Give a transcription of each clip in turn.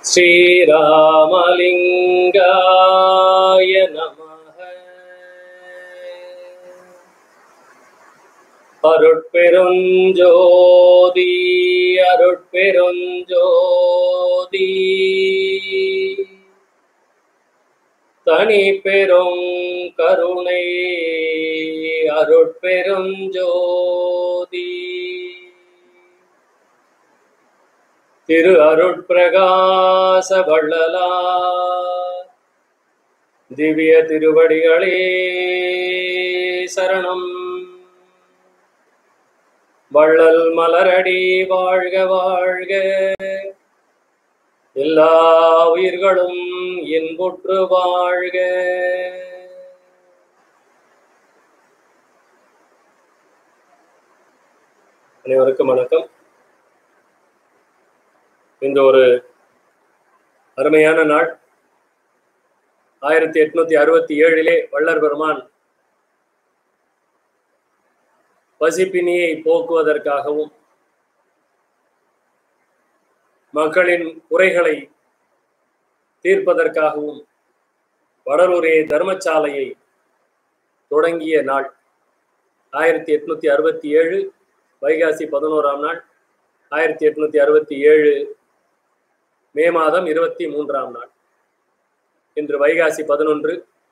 श्रीरामलिङ्गाय नमः அருட்பெருஞ்சோதி அருட்பெருஞ்சோதி தனி பெரும் கருணை அருட்பெருஞ்சோதி திரு அருட்பிரகாச வள்ளலார் திவ்ய திருவடிகளே சரணம் வள்ளல் மலரடி வாழ்க வாழ்க எல்லா உயிர்களும் இன்புற்று வாழ்க அனைவருக்கும் வணக்கம் இந்த ஒரு அருமையான நாள் ஆயிரத்தி எட்நூத்தி அறுபத்தி ஏழிலே வள்ளர் பெருமான் பசிப்பினியை போக்குவதற்காகவும் மக்களின் குறைகளை தீர்ப்பதற்காகவும் வடலூரே தர்மசாலையை தொடங்கிய நாள் ஆயிரத்தி எட்நூத்தி அறுபத்தி ஏழு வைகாசி பதினோராம் நாள் ஆயிரத்தி எட்நூத்தி அறுபத்தி ஏழு மே மாதம் இருபத்தி மூன்றாம் நாள் இன்று வைகாசி பதினொன்று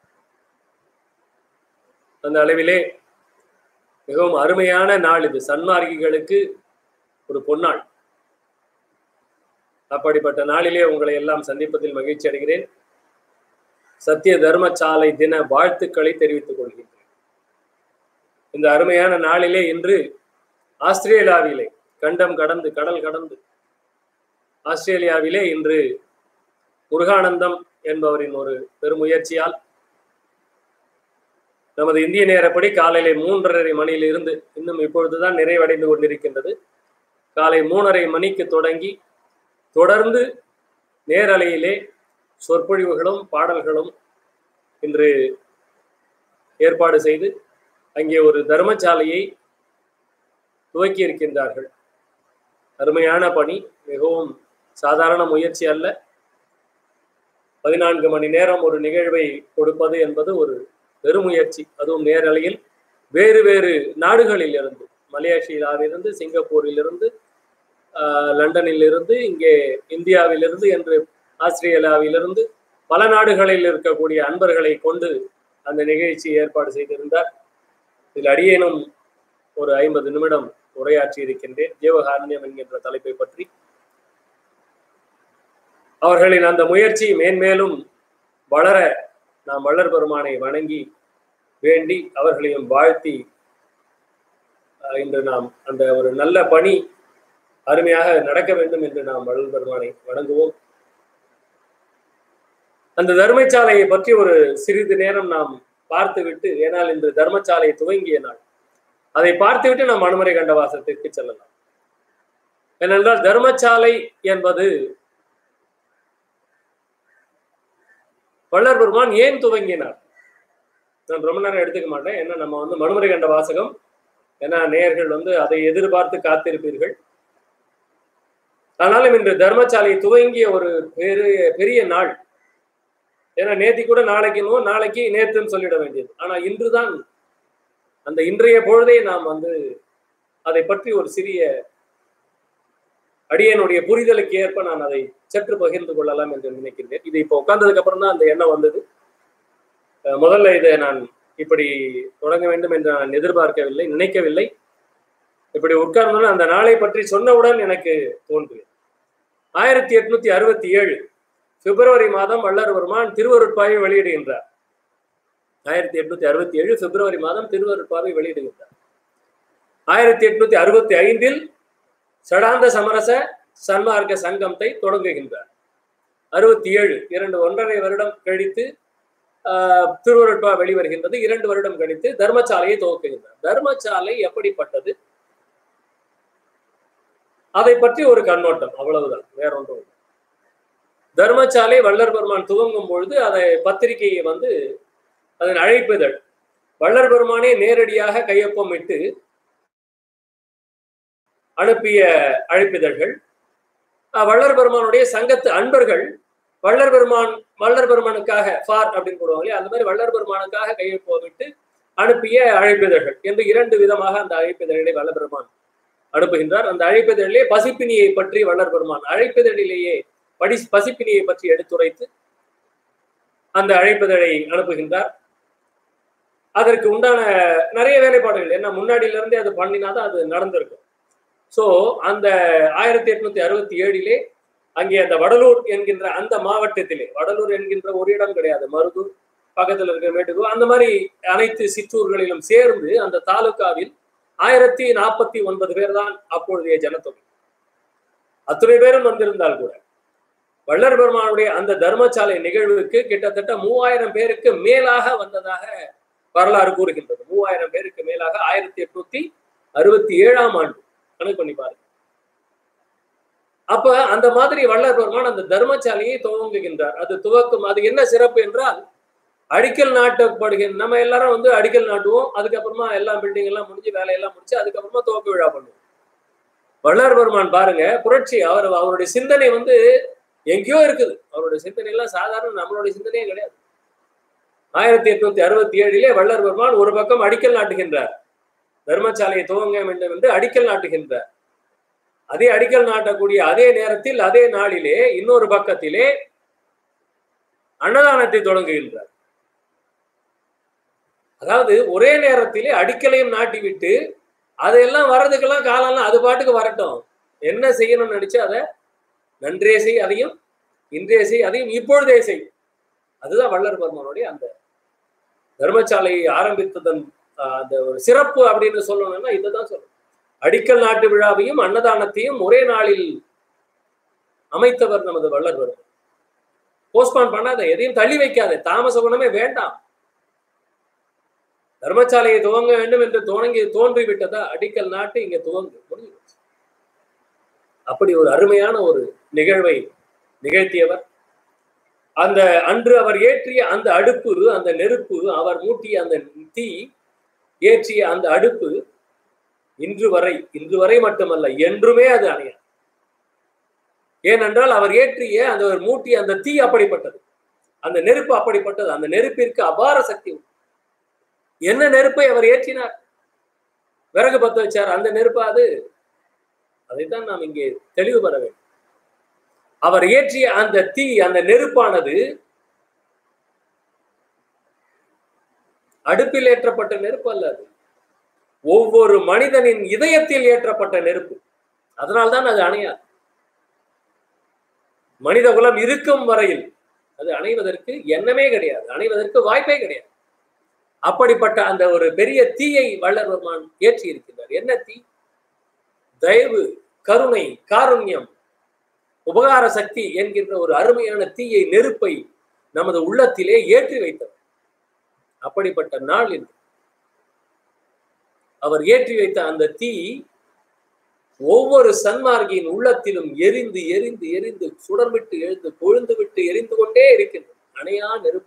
அந்த அளவிலே மிகவும் அருமையான நாள் இது சன்மார்க்கிகளுக்கு ஒரு பொன்னாள் அப்படிப்பட்ட நாளிலே உங்களை எல்லாம் சந்திப்பதில் மகிழ்ச்சி அடைகிறேன் சத்திய தர்மசாலை தின வாழ்த்துக்களை தெரிவித்துக் கொள்கின்றேன் இந்த அருமையான நாளிலே இன்று ஆஸ்திரேலியாவிலே கண்டம் கடந்து கடல் கடந்து ஆஸ்திரேலியாவிலே இன்று முருகானந்தம் என்பவரின் ஒரு பெருமுயற்சியால் நமது இந்திய நேரப்படி காலையில மூன்றரை மணியிலிருந்து இன்னும் இப்பொழுதுதான் நிறைவடைந்து கொண்டிருக்கின்றது காலை மூணரை மணிக்கு தொடங்கி தொடர்ந்து நேரலையிலே சொற்பொழிவுகளும் பாடல்களும் இன்று ஏற்பாடு செய்து அங்கே ஒரு தர்மசாலையை துவக்கி இருக்கின்றார்கள் அருமையான பணி மிகவும் சாதாரண முயற்சி அல்ல பதினான்கு மணி நேரம் ஒரு நிகழ்வை கொடுப்பது என்பது ஒரு பெருமுயற்சி அதுவும் நேரலையில் வேறு வேறு நாடுகளில் இருந்து மலேசியாவிலிருந்து சிங்கப்பூரிலிருந்து லண்டனில் இருந்து இங்கே இந்தியாவிலிருந்து என்று ஆஸ்திரேலியாவிலிருந்து பல நாடுகளில் இருக்கக்கூடிய அன்பர்களை கொண்டு அந்த நிகழ்ச்சி ஏற்பாடு செய்திருந்தார் இதில் அடியேனும் ஒரு ஐம்பது நிமிடம் உரையாற்றி இருக்கின்றேன் ஜீவகாரண்யம் என்கின்ற தலைப்பை பற்றி அவர்களின் அந்த முயற்சி மேன்மேலும் வளர நாம் வள்ளர் பெருமானை வணங்கி வேண்டி அவர்களையும் வாழ்த்தி இன்று நாம் அந்த ஒரு நல்ல பணி அருமையாக நடக்க வேண்டும் என்று நாம் வள்ளல் பெருமானை வணங்குவோம் அந்த தர்மசாலையை பற்றி ஒரு சிறிது நேரம் நாம் பார்த்துவிட்டு ஏனால் இன்று தர்மசாலை துவங்கிய நாள் அதை பார்த்துவிட்டு நாம் அனுமதி கண்டவாசத்திற்கு செல்லலாம் ஏனென்றால் தர்மசாலை என்பது வள்ளர் பெருமான் ஏன் துவங்கினார் நான் ரொம்ப நேரம் எடுத்துக்க மாட்டேன் ஏன்னா நம்ம வந்து மனுமறை கண்ட வாசகம் ஏன்னா நேயர்கள் வந்து அதை எதிர்பார்த்து காத்திருப்பீர்கள் ஆனாலும் இன்று தர்மசாலை துவங்கிய ஒரு பெரிய பெரிய நாள் ஏன்னா நேத்தி கூட நாளைக்குனோ நாளைக்கு நேத்துன்னு சொல்லிட வேண்டியது ஆனா இன்றுதான் அந்த இன்றைய பொழுதை நாம் வந்து அதை பற்றி ஒரு சிறிய அடியனுடைய புரிதலுக்கு ஏற்ப நான் அதை சற்று பகிர்ந்து கொள்ளலாம் என்று நினைக்கின்றேன் இது இப்போ உட்கார்ந்ததுக்கு அப்புறம் தான் அந்த எண்ணம் வந்தது முதல்ல இதை நான் இப்படி தொடங்க வேண்டும் என்று நான் எதிர்பார்க்கவில்லை நினைக்கவில்லை இப்படி உட்கார்ந்தோன்னு அந்த நாளை பற்றி சொன்னவுடன் எனக்கு தோன்றியது ஆயிரத்தி எட்நூத்தி அறுபத்தி ஏழு பிப்ரவரி மாதம் வள்ளர் பெருமான் திருவருட்பாவை வெளியிடுகின்றார் ஆயிரத்தி எட்நூத்தி அறுபத்தி ஏழு பிப்ரவரி மாதம் திருவருட்பாவை வெளியிடுகின்றார் ஆயிரத்தி எட்நூத்தி அறுபத்தி ஐந்தில் சடாந்த சமரச சன்மார்க்க சங்கத்தை தொடங்குகின்றார் அறுபத்தி ஏழு இரண்டு ஒன்றரை வருடம் கழித்து திருவருட்பா வெளிவருகின்றது இரண்டு வருடம் கழித்து தர்மசாலையை துவக்குகின்றார் தர்மசாலை எப்படிப்பட்டது அதை பற்றி ஒரு கண்ணோட்டம் அவ்வளவுதான் வேற ஒன்றும் தர்மசாலை வள்ளர் பெருமான் துவங்கும் பொழுது அதை பத்திரிகையை வந்து அதன் அழைப்புதழ் வள்ளர் பெருமானே நேரடியாக கையொப்பமிட்டு அனுப்பிய அழைப்பிதழ்கள் அஹ், வள்ளல் பெருமானுடைய சங்கத்து அன்பர்கள் வள்ளல் பெருமான் வள்ளல் பெருமானுக்காக ஃபார் அப்படின்னு போடுவாங்க இல்லையா அந்த மாதிரி வள்ளல் பெருமானுக்காக கையொப்பமிட்டு அனுப்பிய அழைப்பிதழ்கள் என்று இரண்டு விதமாக அந்த அழைப்பிதழ்களை வள்ளல் பெருமான் அனுப்புகின்றார் அந்த அழைப்பிதழிலே பசிப்பினியை பற்றி வள்ளல் பெருமான் அழைப்பிதழிலேயே படி பசிப்பினியை பற்றி எடுத்துரைத்து அந்த அழைப்பிதழை அனுப்புகின்றார் அதற்கு உண்டான நிறைய வேலைப்பாடுகள் ஏன்னா முன்னாடியில இருந்தே அது பண்ணினாதான் அது நடந்திருக்கும் சோ அந்த ஆயிரத்தி எட்நூத்தி அறுபத்தி ஏழிலே அங்கே அந்த வடலூர் என்கின்ற அந்த மாவட்டத்திலே வடலூர் என்கின்ற ஒரு இடம் கிடையாது மருதூர் பக்கத்துல இருக்கிற மேட்டுக்கூர் அந்த மாதிரி அனைத்து சிற்றூர்களிலும் சேர்ந்து அந்த தாலுகாவில் ஆயிரத்தி நாற்பத்தி ஒன்பது பேர் தான் அப்பொழுதைய ஜனத்தொகை அத்துணை பேரும் வந்திருந்தால் கூட வள்ளல் பெருமானுடைய அந்த தர்மசாலை நிகழ்வுக்கு கிட்டத்தட்ட மூவாயிரம் பேருக்கு மேலாக வந்ததாக வரலாறு கூறுகின்றது மூவாயிரம் பேருக்கு மேலாக ஆயிரத்தி எட்நூத்தி அறுபத்தி ஏழாம் ஆண்டு கணக்கு பண்ணி பாருங்க அப்ப அந்த மாதிரி வள்ளல் பெருமான் அந்த தர்மசாலையை துவங்குகின்றார் அது துவக்கும் அது என்ன சிறப்பு என்றால் அடிக்கல் நாட்டப்படுகின்ற நம்ம எல்லாரும் வந்து அடிக்கல் நாட்டுவோம் அதுக்கப்புறமா எல்லா பில்டிங் எல்லாம் முடிஞ்சு வேலையெல்லாம் முடிச்சு அதுக்கப்புறமா துவக்க விழா பண்ணுவோம் வள்ளல் பெருமான் பாருங்க புரட்சி அவர் அவருடைய சிந்தனை வந்து எங்கேயோ இருக்குது அவருடைய சிந்தனை எல்லாம் சாதாரண நம்மளுடைய சிந்தனையே கிடையாது ஆயிரத்தி எட்நூத்தி அறுபத்தி ஏழிலே வள்ளல் பெருமான் ஒரு பக்கம் அடிக்கல் நாட்டுகின்றார் தர்மசாலையை துவங்க வேண்டும் என்று அடிக்கல் நாட்டுகின்றார் அதே அடிக்கல் நாட்டக்கூடிய அதே நேரத்தில் அதே நாளிலே இன்னொரு பக்கத்திலே அன்னதானத்தை தொடங்குகின்றார் அதாவது ஒரே நேரத்திலே அடிக்கலையும் நாட்டிவிட்டு அதெல்லாம் வர்றதுக்கெல்லாம் காலம்லாம் அது பாட்டுக்கு வரட்டும் என்ன செய்யணும்னு நினைச்சு அதை நன்றே செய் அதையும் இன்றே செய் அதையும் இப்பொழுதே செய் அதுதான் வள்ளல் பெருமானுடைய அந்த தர்மசாலையை ஆரம்பித்ததன் ஆஹ், அந்த ஒரு சிறப்பு அப்படின்னு சொல்லணும்னா இதுதான் சொல்லணும் அடிக்கல் நாட்டு விழாவையும் அன்னதானத்தையும் ஒரே நாளில் அமைத்தவர் நமது வள்ளல் பெருமான் போஸ்ட்பான் பண்ணாத எதையும் தள்ளி வைக்காத தாமச குணமே வேண்டாம் தர்மசாலையை துவங்க வேண்டும் என்று துவங்கி தோன்றி விட்டதா அடிக்கல் நாட்டு இங்க துவங்கு முடிஞ்சு போச்சு. அப்படி ஒரு அருமையான ஒரு நிகழ்வை நிகழ்த்தியவர் அந்த அன்று அவர் ஏற்றிய அந்த அடுப்பு அந்த நெருப்பு அவர் மூட்டிய அந்த தீ ஏற்றிய அந்த அடுப்பு இன்று வரை இன்று வரை மட்டுமல்ல என்றுமே அது அணையாது ஏனென்றால் அவர் ஏற்றிய அந்த ஒரு மூட்டிய அந்த தீ அப்படிப்பட்டது அந்த நெருப்பு அப்படிப்பட்டது அந்த நெருப்பிற்கு அபார சக்தி உண்டு. என்ன நெருப்பை அவர் ஏற்றினார் விறகு பத்த வச்சார் அந்த நெருப்பு அது அதைத்தான் நாம் இங்கே தெளிவு பெற வேண்டும் அவர் ஏற்றிய அந்த தீ அந்த நெருப்பானது அடுப்பில் ஏற்றப்பட்ட நெருப்பு அல்ல அது ஒவ்வொரு மனிதனின் இதயத்தில் ஏற்றப்பட்ட நெருப்பு அதனால்தான் அது அணையாது மனித குலம் இருக்கும் வரையில் அது அணைவதற்கு எண்ணமே கிடையாது அணைவதற்கு வாய்ப்பே கிடையாது அப்படிப்பட்ட அந்த ஒரு பெரிய தீயை வள்ளல் பெருமான் ஏற்றி இருக்கின்றார் என்ன தீ தயவு கருணை காருண்யம் உபகார சக்தி என்கின்ற ஒரு அருமையான தீயை நெருப்பை நமது உள்ளத்திலே ஏற்றி வைத்தவர் அப்படிப்பட்ட நாள் இது அவர் ஏற்றி வைத்த அந்த தீ ஒவ்வொரு சன்மார்கியின் உள்ளத்திலும் எரிந்து எரிந்து எரிந்து சுடர்விட்டு எழுந்து கொழுந்து விட்டு எரிந்து கொண்டே இருக்கின்றது அணையா நெருப்பு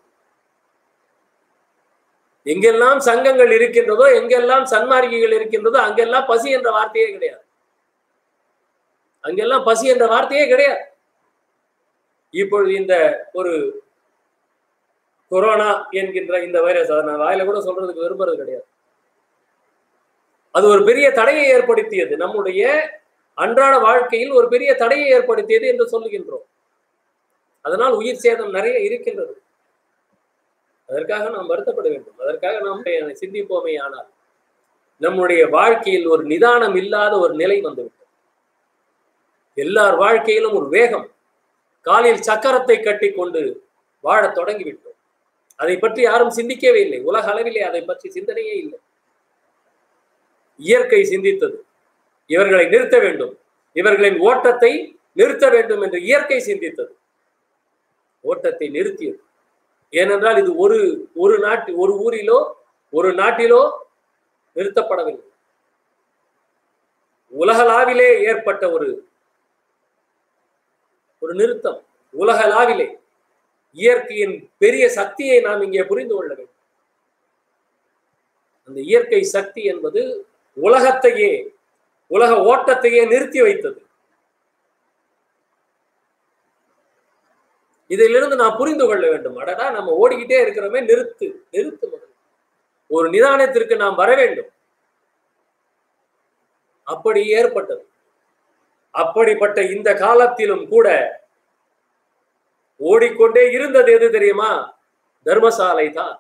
எங்கெல்லாம் சங்கங்கள் இருக்கின்றதோ எங்கெல்லாம் சன்மார்கிகள் இருக்கின்றதோ அங்கெல்லாம் பசி என்ற வார்த்தையே கிடையாது அங்கெல்லாம் பசி என்ற வார்த்தையே கிடையாது இப்பொழுது இந்த ஒரு கொரோனா என்கின்ற இந்த வைரஸ் அதை நான் வாயில கூட சொல்றதுக்கு விரும்புறது கிடையாது அது ஒரு பெரிய தடையை ஏற்படுத்தியது நம்முடைய அன்றாட வாழ்க்கையில் ஒரு பெரிய தடையை ஏற்படுத்தியது என்று சொல்லுகின்றோம் அதனால் உயிர் சேதம் நிறைய இருக்கின்றது அதற்காக நாம் வருத்தப்பட வேண்டும் அதற்காக நாம் சிந்திப்போமே ஆனால் நம்முடைய வாழ்க்கையில் ஒரு நிதானம் இல்லாத ஒரு நிலை வந்துவிட்டது எல்லார் வாழ்க்கையிலும் ஒரு வேகம் காலில் சக்கரத்தை கட்டி கொண்டு வாழத் தொடங்கிவிட்டோம் அதை பற்றி யாரும் சிந்திக்கவே இல்லை உலக அளவிலே அதை பற்றி சிந்தனையே இல்லை இயற்கை சிந்தித்தது இவர்களை நிறுத்த வேண்டும் இவர்களின் ஓட்டத்தை நிறுத்த வேண்டும் என்று இயற்கை சிந்தித்தது ஓட்டத்தை நிறுத்தியது ஏனென்றால் இது ஒரு ஒரு நாட்டு ஒரு ஊரிலோ ஒரு நாட்டிலோ நிறுத்தப்படவில்லை உலகளாவிலே ஏற்பட்ட ஒரு ஒரு நிறுத்தம் உலகளாவிலே இயற்கையின் பெரிய சக்தியை நாம் இங்கே புரிந்து கொள்ள வேண்டும் அந்த இயற்கை சக்தி என்பது உலகத்தையே உலக ஓட்டத்தையே நிறுத்தி வைத்தது இதிலிருந்து நாம் புரிந்து கொள்ள வேண்டும் அடடா நம்ம ஓடிக்கிட்டே இருக்கிறோமே நிறுத்து நிறுத்து முதல்ல ஒரு நிதானத்திற்கு நாம் வர வேண்டும் அப்படி ஏற்பட்டது அப்படிப்பட்ட இந்த காலத்திலும் கூட ஓடிக்கொண்டே இருந்தது எது தெரியுமா தர்மசாலை தான்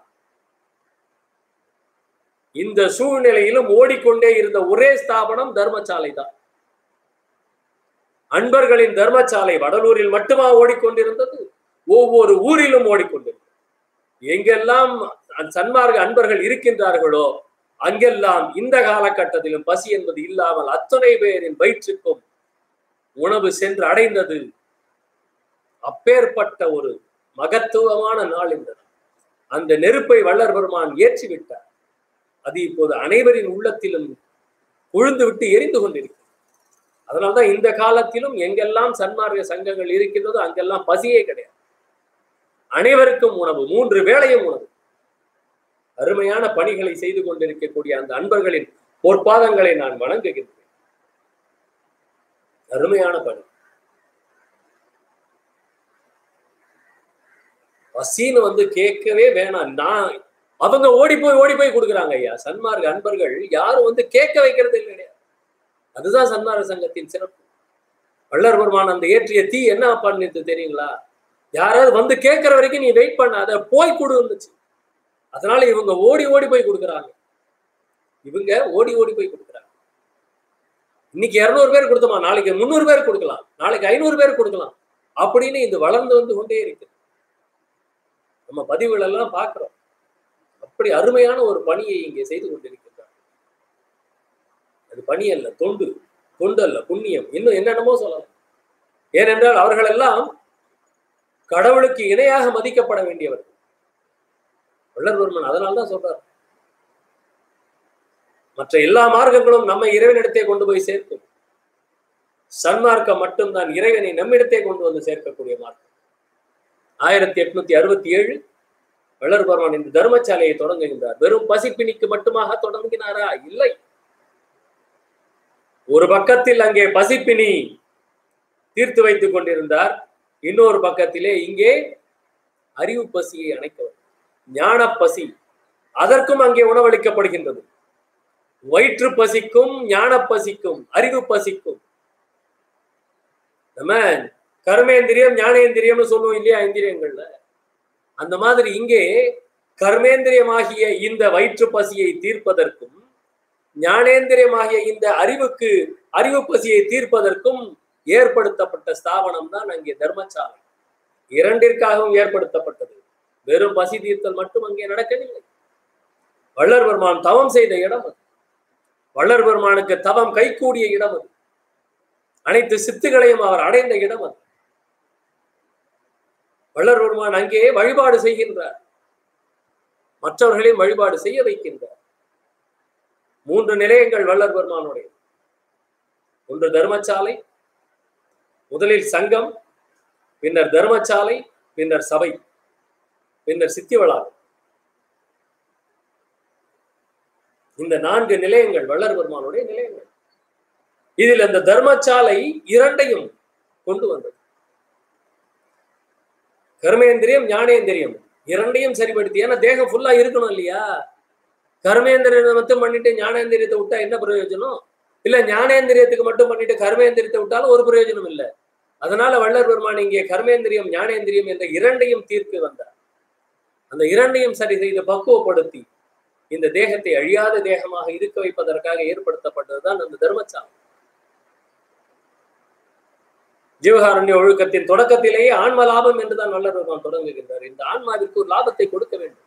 இந்த சூழ்நிலையிலும் ஓடிக்கொண்டே இருந்த ஒரே ஸ்தாபனம் தர்மசாலை தான் அன்பர்களின் தர்மசாலை வடலூரில் மட்டுமா ஓடிக்கொண்டிருந்தது ஒவ்வொரு ஊரிலும் ஓடிக்கொண்டிருந்தது எங்கெல்லாம் சன்மார்க்க அன்பர்கள் இருக்கின்றார்களோ அங்கெல்லாம் இந்த காலகட்டத்திலும் பசி என்பது இல்லாமல் அத்தனை பேரின் வயிற்றுக்கும் உணவு சென்று அடைந்தது அப்பேற்பட்ட ஒரு மகத்துவமான நாள் இந்த அந்த நெருப்பை வள்ளர் பெருமான் ஏற்றிவிட்டார் அது இப்போது அனைவரின் உள்ளத்திலும் உழுந்து விட்டு எரிந்து கொண்டிருக்கிறது அதனால்தான் இந்த காலத்திலும் எங்கெல்லாம் சன்மார்க்க சங்கங்கள் இருக்கின்றதோ அங்கெல்லாம் பசியே கிடையாது அனைவருக்கும் உணவு மூன்று வேளையும் உணவு அருமையான பணிகளை செய்து கொண்டிருக்கக்கூடிய அந்த அன்பர்களின் பொற்பாதங்களை நான் வணங்குகின்றேன் அருமையான பணி பசின்னு வந்து கேட்கவே வேணாம் நான் அவங்க ஓடி போய் ஓடி போய் கொடுக்குறாங்க ஐயா சன்மார்க்க அன்பர்கள் யாரும் வந்து கேட்க வைக்கிறது கிடையாது அதுதான் சன்மார்க்க சங்கத்தின் சிறப்பு வள்ளர் பெருமான் அந்த ஏற்றிய தீ என்ன பண்ணிட்டு தெரியுங்களா யாராவது வந்து கேட்கிற வரைக்கும் நீ வெயிட் பண்ணாத போய் கொடு வந்துச்சு அதனால இவங்க ஓடி ஓடி போய் கொடுக்குறாங்க இவங்க ஓடி ஓடி போய் கொடுக்குறாங்க இன்னைக்கு இருநூறு பேர் கொடுத்தோமா நாளைக்கு முந்நூறு பேர் கொடுக்கலாம் நாளைக்கு ஐநூறு பேர் கொடுக்கலாம் அப்படின்னு இது வளர்ந்து வந்து கொண்டே இருக்கு நம்ம பதிவுகள் எல்லாம் பார்க்கிறோம் அப்படி அருமையான ஒரு பணியை இங்கே செய்து கொண்டிருக்கின்றார் அது பணி அல்ல தொண்டு தொண்டு அல்ல புண்ணியம் இன்னும் என்னென்னமோ சொல்லலாம் ஏனென்றால் அவர்கள் எல்லாம் கடவுளுக்கு இணையாக மதிக்கப்பட வேண்டியவர்கள் வள்ளர்வர்மன் அதனால்தான் சொல்றார் மற்ற எல்லா மார்க்கங்களும் நம்ம இறைவனிடத்தே கொண்டு போய் சேர்க்கும் சன்மார்க்கம் மட்டும்தான் இறைவனை நம்மிடத்தே கொண்டு வந்து சேர்க்கக்கூடிய மார்க்கம் ஆயிரத்தி எட்நூத்தி அறுபத்தி ஏழு வள்ளர்பர்மான் இந்த தர்மசாலையை தொடங்குகின்றார் வெறும் பசிப்பிணிக்கு மட்டுமாக தொடங்கினாரா இல்லை ஒரு பக்கத்தில் அங்கே பசிப்பினி தீர்த்து வைத்துக் கொண்டிருந்தார் இன்னொரு பக்கத்திலே இங்கே அறிவு பசியை அணைக்கவும் ஞான பசி அதற்கும் அங்கே உணவளிக்கப்படுகின்றது வயிற்று பசிக்கும் ஞான பசிக்கும் அறிவு பசிக்கும் நம்ம கர்மேந்திரியம் ஞானேந்திரியம்னு சொல்லுவோம் இல்லையா இந்திரியங்கள்ல அந்த மாதிரி இங்கே கர்மேந்திரியமாகிய இந்த வயிற்று பசியை தீர்ப்பதற்கும் ஞானேந்திரியமாகிய இந்த அறிவுக்கு அறிவு பசியை தீர்ப்பதற்கும் ஏற்படுத்தப்பட்ட ஸ்தாபனம் தான் அங்கே தர்மசாலை இரண்டிற்காகவும் ஏற்படுத்தப்பட்டது வெறும் பசி தீர்த்தல் மட்டும் அங்கே நடக்கவில்லை வள்ளர் பெருமான் தவம் செய்த இடம் அது வள்ளர் பெருமானுக்கு தவம் கைகூடிய இடம் அது அனைத்து சித்துகளையும் அவர் அடைந்த இடம் அது வள்ளர் பெருமான் அங்கே வழிபாடு செய்கின்றார் மற்றவர்களையும் வழிபாடு செய்ய வைக்கின்றார் மூன்று நிலையங்கள் வள்ளர் பெருமானுடைய ஒன்று தர்மசாலை முதலில் சங்கம் பின்னர் தர்மசாலை பின்னர் சபை பின்னர் சித்தி வளாகம் இந்த நான்கு நிலையங்கள் வள்ளர் பெருமானுடைய நிலையங்கள் இதில் அந்த தர்மசாலை இரண்டையும் கொண்டு வந்தது கர்மேந்திரியம் ஞானேந்திரியம் இரண்டையும் சரிப்படுத்தி ஏன்னா தேகம் ஃபுல்லா இருக்கணும் இல்லையா கர்மேந்திரியத்தை மட்டும் பண்ணிட்டு ஞானேந்திரியத்தை விட்டா என்ன பிரயோஜனம் இல்ல ஞானேந்திரியத்துக்கு மட்டும் பண்ணிட்டு கர்மேந்திரியத்தை விட்டாலும் ஒரு பிரயோஜனம் இல்லை அதனால வள்ளர் பெருமான் இங்கே கர்மேந்திரியம் ஞானேந்திரியம் என்ற இரண்டையும் தீர்த்து வந்தார் அந்த இரண்டையும் சரி செய்து பக்குவப்படுத்தி இந்த தேகத்தை அழியாத தேகமாக இருக்க வைப்பதற்காக ஏற்படுத்தப்பட்டதுதான் அந்த தர்மசாலை ஜீவகாரண்ய ஒழுக்கத்தின் தொடக்கத்திலேயே ஆன்ம லாபம் என்றுதான் வள்ளர் பெருமான் தொடங்குகின்றார் இந்த ஆன்மாவிற்கு ஒரு லாபத்தை கொடுக்க வேண்டும்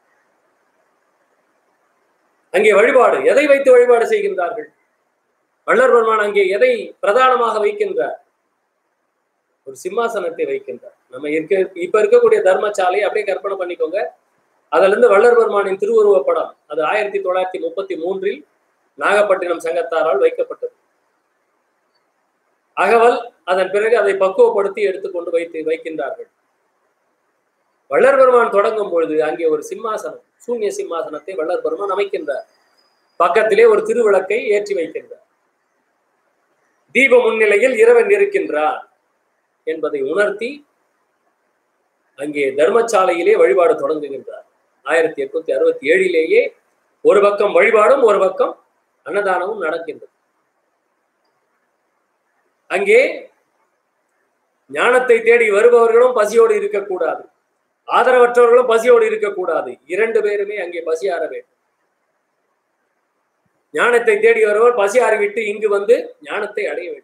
அங்கே வழிபாடு எதை வைத்து வழிபாடு செய்கின்றார்கள் வள்ளர் பெருமான் அங்கே எதை பிரதானமாக வைக்கின்றார் ஒரு சிம்மாசனத்தை வைக்கின்றார் நம்ம இருக்க இப்ப இருக்கக்கூடிய தர்மசாலை அப்படியே கற்பனை பண்ணிக்கோங்க அதுல இருந்து வள்ளர் பெருமானின் திருவுருவ படம் அது ஆயிரத்தி தொள்ளாயிரத்தி முப்பத்தி மூன்றில் நாகப்பட்டினம் சங்கத்தாரால் வைக்கப்பட்டது அகவல் அதன் பிறகு அதை பக்குவப்படுத்தி எடுத்துக்கொண்டு வைத்து வைக்கின்றார்கள் வள்ளர் பெருமான் தொடங்கும் பொழுது அங்கே ஒரு சிம்மாசனம் சூன்ய சிம்மாசனத்தை வள்ளர் பெருமான் அமைக்கின்றார் பக்கத்திலே ஒரு திருவிளக்கை ஏற்றி வைக்கின்றார் தீப முன்னிலையில் இறைவன் இருக்கின்றார் என்பதை உணர்த்தி அங்கே தர்மசாலையிலே வழிபாடு தொடங்குகின்றார் ஆயிரத்தி எட்நூத்தி அறுபத்தி ஏழிலேயே ஒரு பக்கம் வழிபாடும் ஒரு பக்கம் அன்னதானமும் நடக்கின்றது அங்கே ஞானத்தை தேடி வருபவர்களும் பசியோடு இருக்கக்கூடாது ஆதரவற்றவர்களும் பசியோடு இருக்கக்கூடாது இரண்டு பேருமே அங்கே பசியார வேண்டும் ஞானத்தை தேடி வருவர் பசி அறிவிட்டு இங்கு வந்து ஞானத்தை அடைய வேண்டும்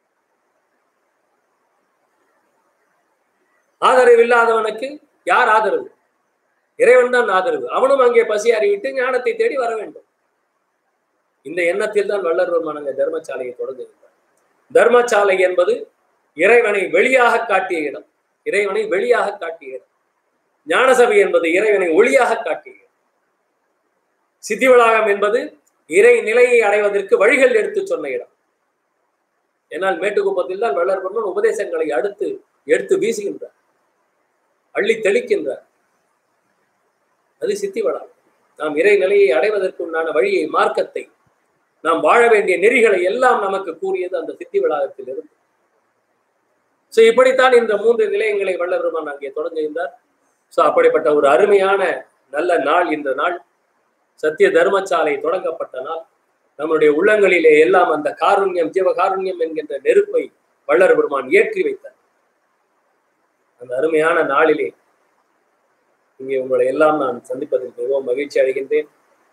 ஆதரவு இல்லாதவனுக்கு யார் ஆதரவு இறைவன் தான் ஆதரவு அவனும் அங்கே பசி அறிவிட்டு ஞானத்தை தேடி வர வேண்டும் இந்த எண்ணத்தில் தான் வல்லர்வர்மன் அங்கே தர்மசாலையை தொடங்குகின்றார் தர்மசாலை என்பது இறைவனை வெளியாக காட்டிய இடம் இறைவனை வெளியாக காட்டிய இடம் ஞானசபை என்பது இறைவனை ஒளியாக காட்டிய இடம் சித்தி வளாகம் என்பது இறை நிலையை அடைவதற்கு வழிகள் எடுத்து சொன்ன இடம் என்னால் மேட்டுக்குப்பத்தில் தான் வள்ளற்பெருமன் உபதேசங்களை அடுத்து எடுத்து வீசுகின்றார் அள்ளி தெளிக்கின்றார் அது சித்தி வளாகம் நாம் இறை நிலையை அடைவதற்குண்டான வழியை மார்க்கத்தை நாம் வாழ வேண்டிய நெறிகளை எல்லாம் நமக்கு கூறியது அந்த சித்தி வளாகத்தில் இருந்து சோ இப்படித்தான் இந்த மூன்று நிலையங்களை வல்லபெருமான் அங்கே தொடங்குகின்றார் சோ அப்படிப்பட்ட ஒரு அருமையான நல்ல நாள் இந்த நாள் சத்திய தர்மசாலை தொடங்கப்பட்ட நாள் நம்முடைய உள்ளங்களிலே எல்லாம் அந்த காருண்யம் ஜீவகாருண்யம் என்கின்ற நெருப்பை வள்ளர் பெருமான் ஏற்றி வைத்தார் அந்த அருமையான நாளிலே இங்கே உங்களை எல்லாம் நான் சந்திப்பதில் மிகவும் மகிழ்ச்சி அடைகின்றேன்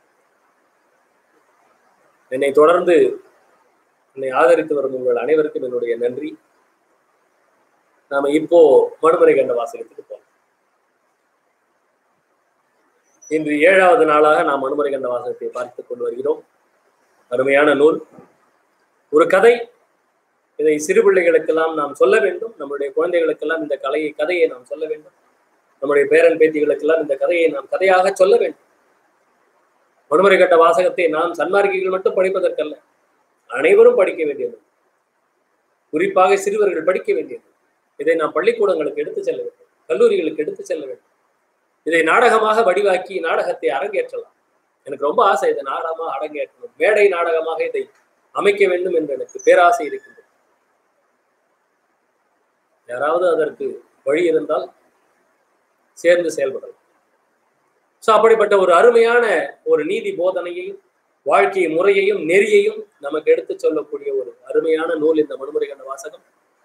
என்னை தொடர்ந்து என்னை ஆதரித்து வரும் உங்கள் அனைவருக்கும் என்னுடைய நன்றி நாம இப்போ மனுமுறை கண்ட வாசகத்துக்கு போகலாம் இன்று ஏழாவது நாளாக நாம் மனுமுறை கண்ட வாசகத்தை பார்த்துக் கொண்டு வருகிறோம் அருமையான நூல் ஒரு கதை இதை சிறு பிள்ளைகளுக்கெல்லாம் நாம் சொல்ல வேண்டும் நம்முடைய குழந்தைகளுக்கெல்லாம் இந்த கலையை கதையை நாம் சொல்ல வேண்டும் நம்முடைய பேரன் பேத்திகளுக்கெல்லாம் இந்த கதையை நாம் கதையாக சொல்ல வேண்டும் மனுமுறை கட்ட வாசகத்தை நாம் சன்மார்க்கிகள் மட்டும் படிப்பதற்கல்ல அனைவரும் படிக்க வேண்டியது குறிப்பாக சிறுவர்கள் படிக்க வேண்டியது இதை நாம் பள்ளிக்கூடங்களுக்கு எடுத்து செல்ல வேண்டும் கல்லூரிகளுக்கு எடுத்து செல்ல வேண்டும் இதை நாடகமாக வடிவாக்கி நாடகத்தை அரங்கேற்றலாம் எனக்கு ரொம்ப ஆசை இதை நாடகமாக அரங்கேற்றணும் மேடை நாடகமாக இதை அமைக்க வேண்டும் என்று எனக்கு பேராசை இருக்கின்றது யாராவது அதற்கு வழி இருந்தால் சேர்ந்து செயல்படலாம் ஸோ அப்படிப்பட்ட ஒரு அருமையான ஒரு நீதி போதனையையும் வாழ்க்கை முறையையும் நெறியையும் நமக்கு எடுத்து சொல்லக்கூடிய ஒரு அருமையான நூல் இந்த மனுமுறை கண்ட வாசகம்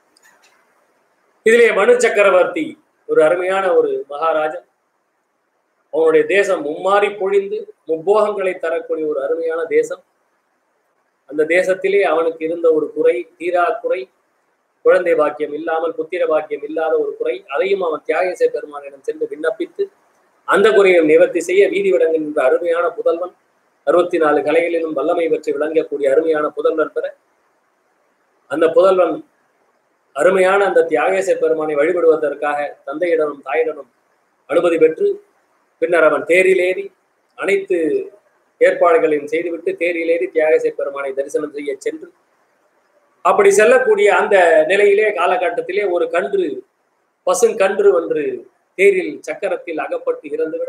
இதிலே மனு சக்கரவர்த்தி ஒரு அருமையான ஒரு மகாராஜன் அவனுடைய தேசம் மும்மாறி பொழிந்து முப்போகங்களை தரக்கூடிய ஒரு அருமையான தேசம் அந்த தேசத்திலே அவனுக்கு இருந்த ஒரு குறை தீரா குறை குழந்தை பாக்கியம் இல்லாமல் புத்திர பாக்கியம் இல்லாத ஒரு குறை அதையும் அவன் தியாகேச பெருமானிடம் சென்று விண்ணப்பித்து அந்த குறையை நிவர்த்தி செய்ய வீதி விடங்குகின்ற அருமையான புதல்வன் அறுபத்தி நாலு கலைகளிலும் வல்லமை பற்றி விளங்கக்கூடிய அருமையான புதல்வன் பெற அந்த புதல்வன் அருமையான அந்த தியாகேச பெருமானை வழிபடுவதற்காக தந்தையிடனும் தாயிடனும் அனுமதி பெற்று பின்னர் அவன் தேரிலேறி அனைத்து ஏற்பாடுகளையும் செய்துவிட்டு தேரிலேறி தியாகேச பெருமானை தரிசனம் செய்ய சென்று அப்படி செல்லக்கூடிய அந்த நிலையிலே காலகட்டத்திலே ஒரு கன்று பசுங்கன்று ஒன்று தேரில் சக்கரத்தில் அகப்பட்டு இறந்துவிட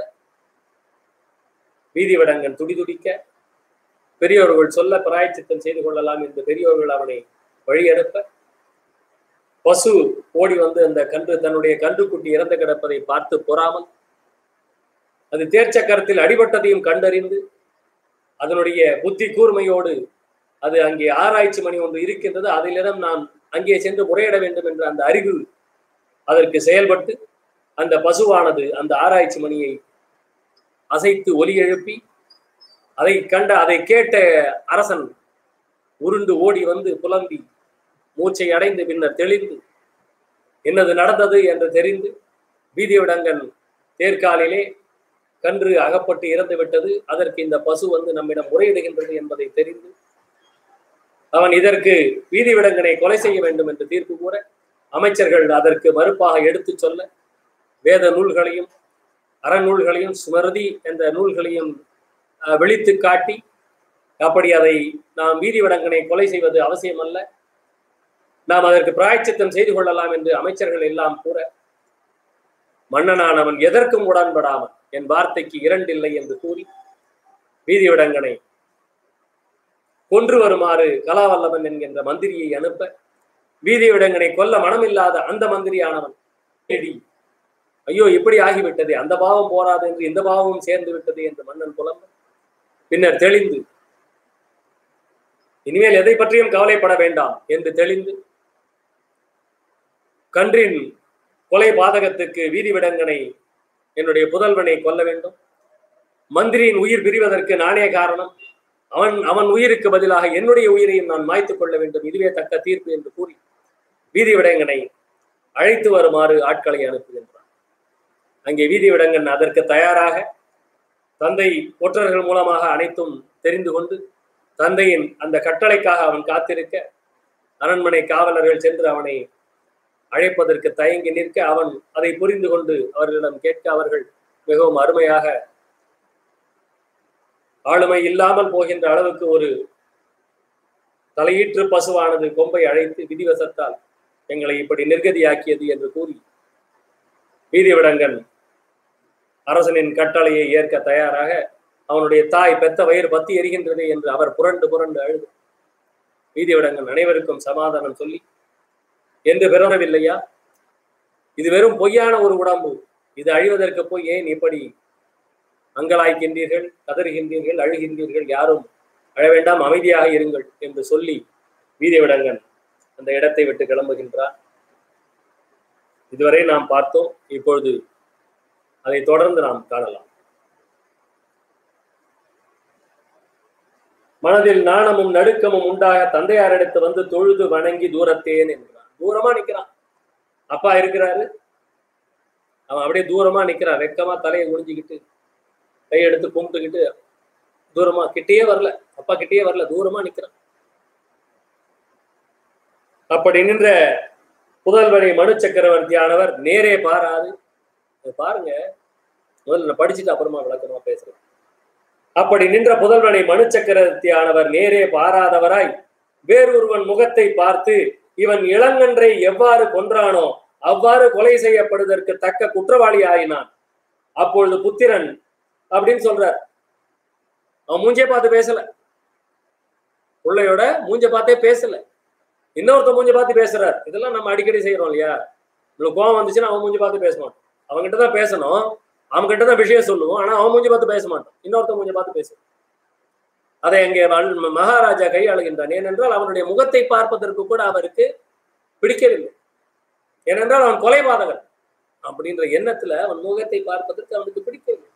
வீதி விடங்கன் துடிதுடிக்க பெரியோர்கள் சொல்ல பிராயச்சித்தம் செய்து கொள்ளலாம் என்று பெரியோர்கள் அவனை வழியெடுப்ப பசு ஓடி வந்து அந்த கன்று தன்னுடைய கன்றுக்குட்டி இறந்து கிடப்பதை பார்த்து பொறாமல் அது தேர்ச்சக்கரத்தில் அடிபட்டதையும் கண்டறிந்து அதனுடைய புத்தி கூர்மையோடு அது அங்கே ஆராய்ச்சி மணி ஒன்று இருக்கின்றது அதிலிடம் நாம் அங்கே சென்று முறையிட வேண்டும் என்ற அந்த அறிவு அதற்கு செயல்பட்டு அந்த பசுவானது அந்த ஆராய்ச்சி மணியை அசைத்து ஒலி எழுப்பி அதை கண்ட அதை கேட்ட அரசன் உருண்டு ஓடி வந்து புலம்பி மூச்சை அடைந்து பின்னர் தெளிந்து என்னது நடந்தது என்று தெரிந்து வீதியுடங்கன் தேர்காலிலே கன்று அகப்பட்டு இறந்து விட்டது அதற்கு இந்த பசு வந்து நம்மிடம் முறையிடுகின்றது என்பதை தெரிந்து அவன் இதற்கு வீதி விடங்கனை கொலை செய்ய வேண்டும் என்று தீர்ப்பு கூற அமைச்சர்கள் அதற்கு மறுப்பாக எடுத்து சொல்ல வேத நூல்களையும் அறநூல்களையும் ஸ்மிருதி என்ற நூல்களையும் வெளித்து காட்டி அப்படி அதை நாம் வீதி விடங்கனை கொலை செய்வது அவசியம் அல்ல நாம் அதற்கு பிராய்ச்சித்தம் செய்து கொள்ளலாம் என்று அமைச்சர்கள் எல்லாம் கூற மன்னனானவன் எதற்கும் உடன்படாமல் என் வார்த்தைக்கு இரண்டில்லை என்று கூறி வீதி விடங்கனை கொன்று வருமாறு கலாவல்லவன் என்கின்ற மந்திரியை அனுப்ப வீதி விடங்கனை கொல்ல மனமில்லாத அந்த மந்திரியானவன் தேடி ஐயோ இப்படி ஆகிவிட்டது அந்த பாவம் போராது என்று இந்த பாவமும் சேர்ந்து விட்டது என்று மன்னன் புலம்ப பின்னர் தெளிந்து இனிமேல் எதை பற்றியும் கவலைப்பட வேண்டாம் என்று தெளிந்து கன்றின் கொலை பாதகத்துக்கு வீதி விடங்கனை என்னுடைய புதல்வனை கொல்ல வேண்டும் மந்திரியின் உயிர் பிரிவதற்கு நானே காரணம் அவன் அவன் உயிருக்கு பதிலாக என்னுடைய உயிரையும் நான் மாய்த்துக் கொள்ள வேண்டும் இதுவே தக்க தீர்ப்பு என்று கூறி வீதி விடங்கனை அழைத்து வருமாறு ஆட்களை அனுப்புகின்றான் அங்கே வீதி விடங்கன் அதற்கு தயாராக தந்தை ஒற்றர்கள் மூலமாக அனைத்தும் தெரிந்து கொண்டு தந்தையின் அந்த கட்டளைக்காக அவன் காத்திருக்க அரண்மனை காவலர்கள் சென்று அவனை அழைப்பதற்கு தயங்கி நிற்க அவன் அதை புரிந்து கொண்டு அவர்களிடம் கேட்க அவர்கள் மிகவும் அருமையாக ஆளுமை இல்லாமல் போகின்ற அளவுக்கு ஒரு தலையீற்று பசுவானது கொம்பை அழைத்து விதிவசத்தால் எங்களை இப்படி நிர்கதியாக்கியது என்று கூறி வீதிவிடங்கன் அரசனின் கட்டளையை ஏற்க தயாராக அவனுடைய தாய் பெத்த வயிறு பத்தி எரிகின்றது என்று அவர் புரண்டு புரண்டு அழுது வீதிவிடங்கன் அனைவருக்கும் சமாதானம் சொல்லி என்று பிறரவில்லையா இது வெறும் பொய்யான ஒரு உடம்பு இது அழிவதற்கு போய் ஏன் இப்படி அங்கலாய்க்கின்றீர்கள் கதறுகின்றீர்கள் அழுகின்றீர்கள் யாரும் அழ வேண்டாம் அமைதியாக இருங்கள் என்று சொல்லி வீதிவிடங்கன் அந்த இடத்தை விட்டு கிளம்புகின்றார் இதுவரை நாம் பார்த்தோம் இப்பொழுது அதை தொடர்ந்து நாம் காணலாம் மனதில் நாணமும் நடுக்கமும் உண்டாக தந்தையாரிடத்து வந்து தொழுது வணங்கி தூரத்தேன் என்கிறான் தூரமா நிக்கிறான் அப்பா இருக்கிறாரு அவன் அப்படியே தூரமா நிக்கிறான் வெக்கமா தலையை குடிஞ்சுக்கிட்டு கையெடுத்து கும்பிட்டுக்கிட்டு தூரமா கிட்டேயே வரல அப்பா கிட்டேயே வரல தூரமா நிக்கிறான் அப்படி நின்ற புதல்வனை மனு சக்கரவர்த்தியானவர் நேரே பாராது பாருங்க முதல்ல நான் படிச்சுட்டு அப்புறமா விளக்கமா பேசுறேன் அப்படி நின்ற புதல்வனை மனு சக்கரவர்த்தியானவர் நேரே பாராதவராய் வேறொருவன் முகத்தை பார்த்து இவன் இளங்கன்றை எவ்வாறு கொன்றானோ அவ்வாறு கொலை செய்யப்படுவதற்கு தக்க குற்றவாளி ஆயினான் அப்பொழுது புத்திரன் அப்படின்னு சொல்றார் அவன் மூஞ்சே பார்த்து பேசல பிள்ளையோட மூஞ்ச பார்த்தே பேசல இன்னொருத்த மூஞ்ச பார்த்து பேசுறார் இதெல்லாம் நம்ம அடிக்கடி செய்யறோம் இல்லையா உங்களுக்கு கோவம் வந்துச்சுன்னா அவன் மூஞ்சி பார்த்து பேச மாட்டோம் அவன்கிட்ட தான் பேசணும் அவன் கிட்ட தான் விஷயம் சொல்லுவோம் ஆனா அவன் மூஞ்சி பார்த்து பேச மாட்டான் இன்னொருத்த மூஞ்சி பார்த்து பேசுவோம் அதை அங்கே மகாராஜா கையாளுகின்றான் ஏனென்றால் அவனுடைய முகத்தை பார்ப்பதற்கு கூட அவருக்கு பிடிக்கவில்லை ஏனென்றால் அவன் கொலைபாதகன் அப்படின்ற எண்ணத்துல அவன் முகத்தை பார்ப்பதற்கு அவனுக்கு பிடிக்கவில்லை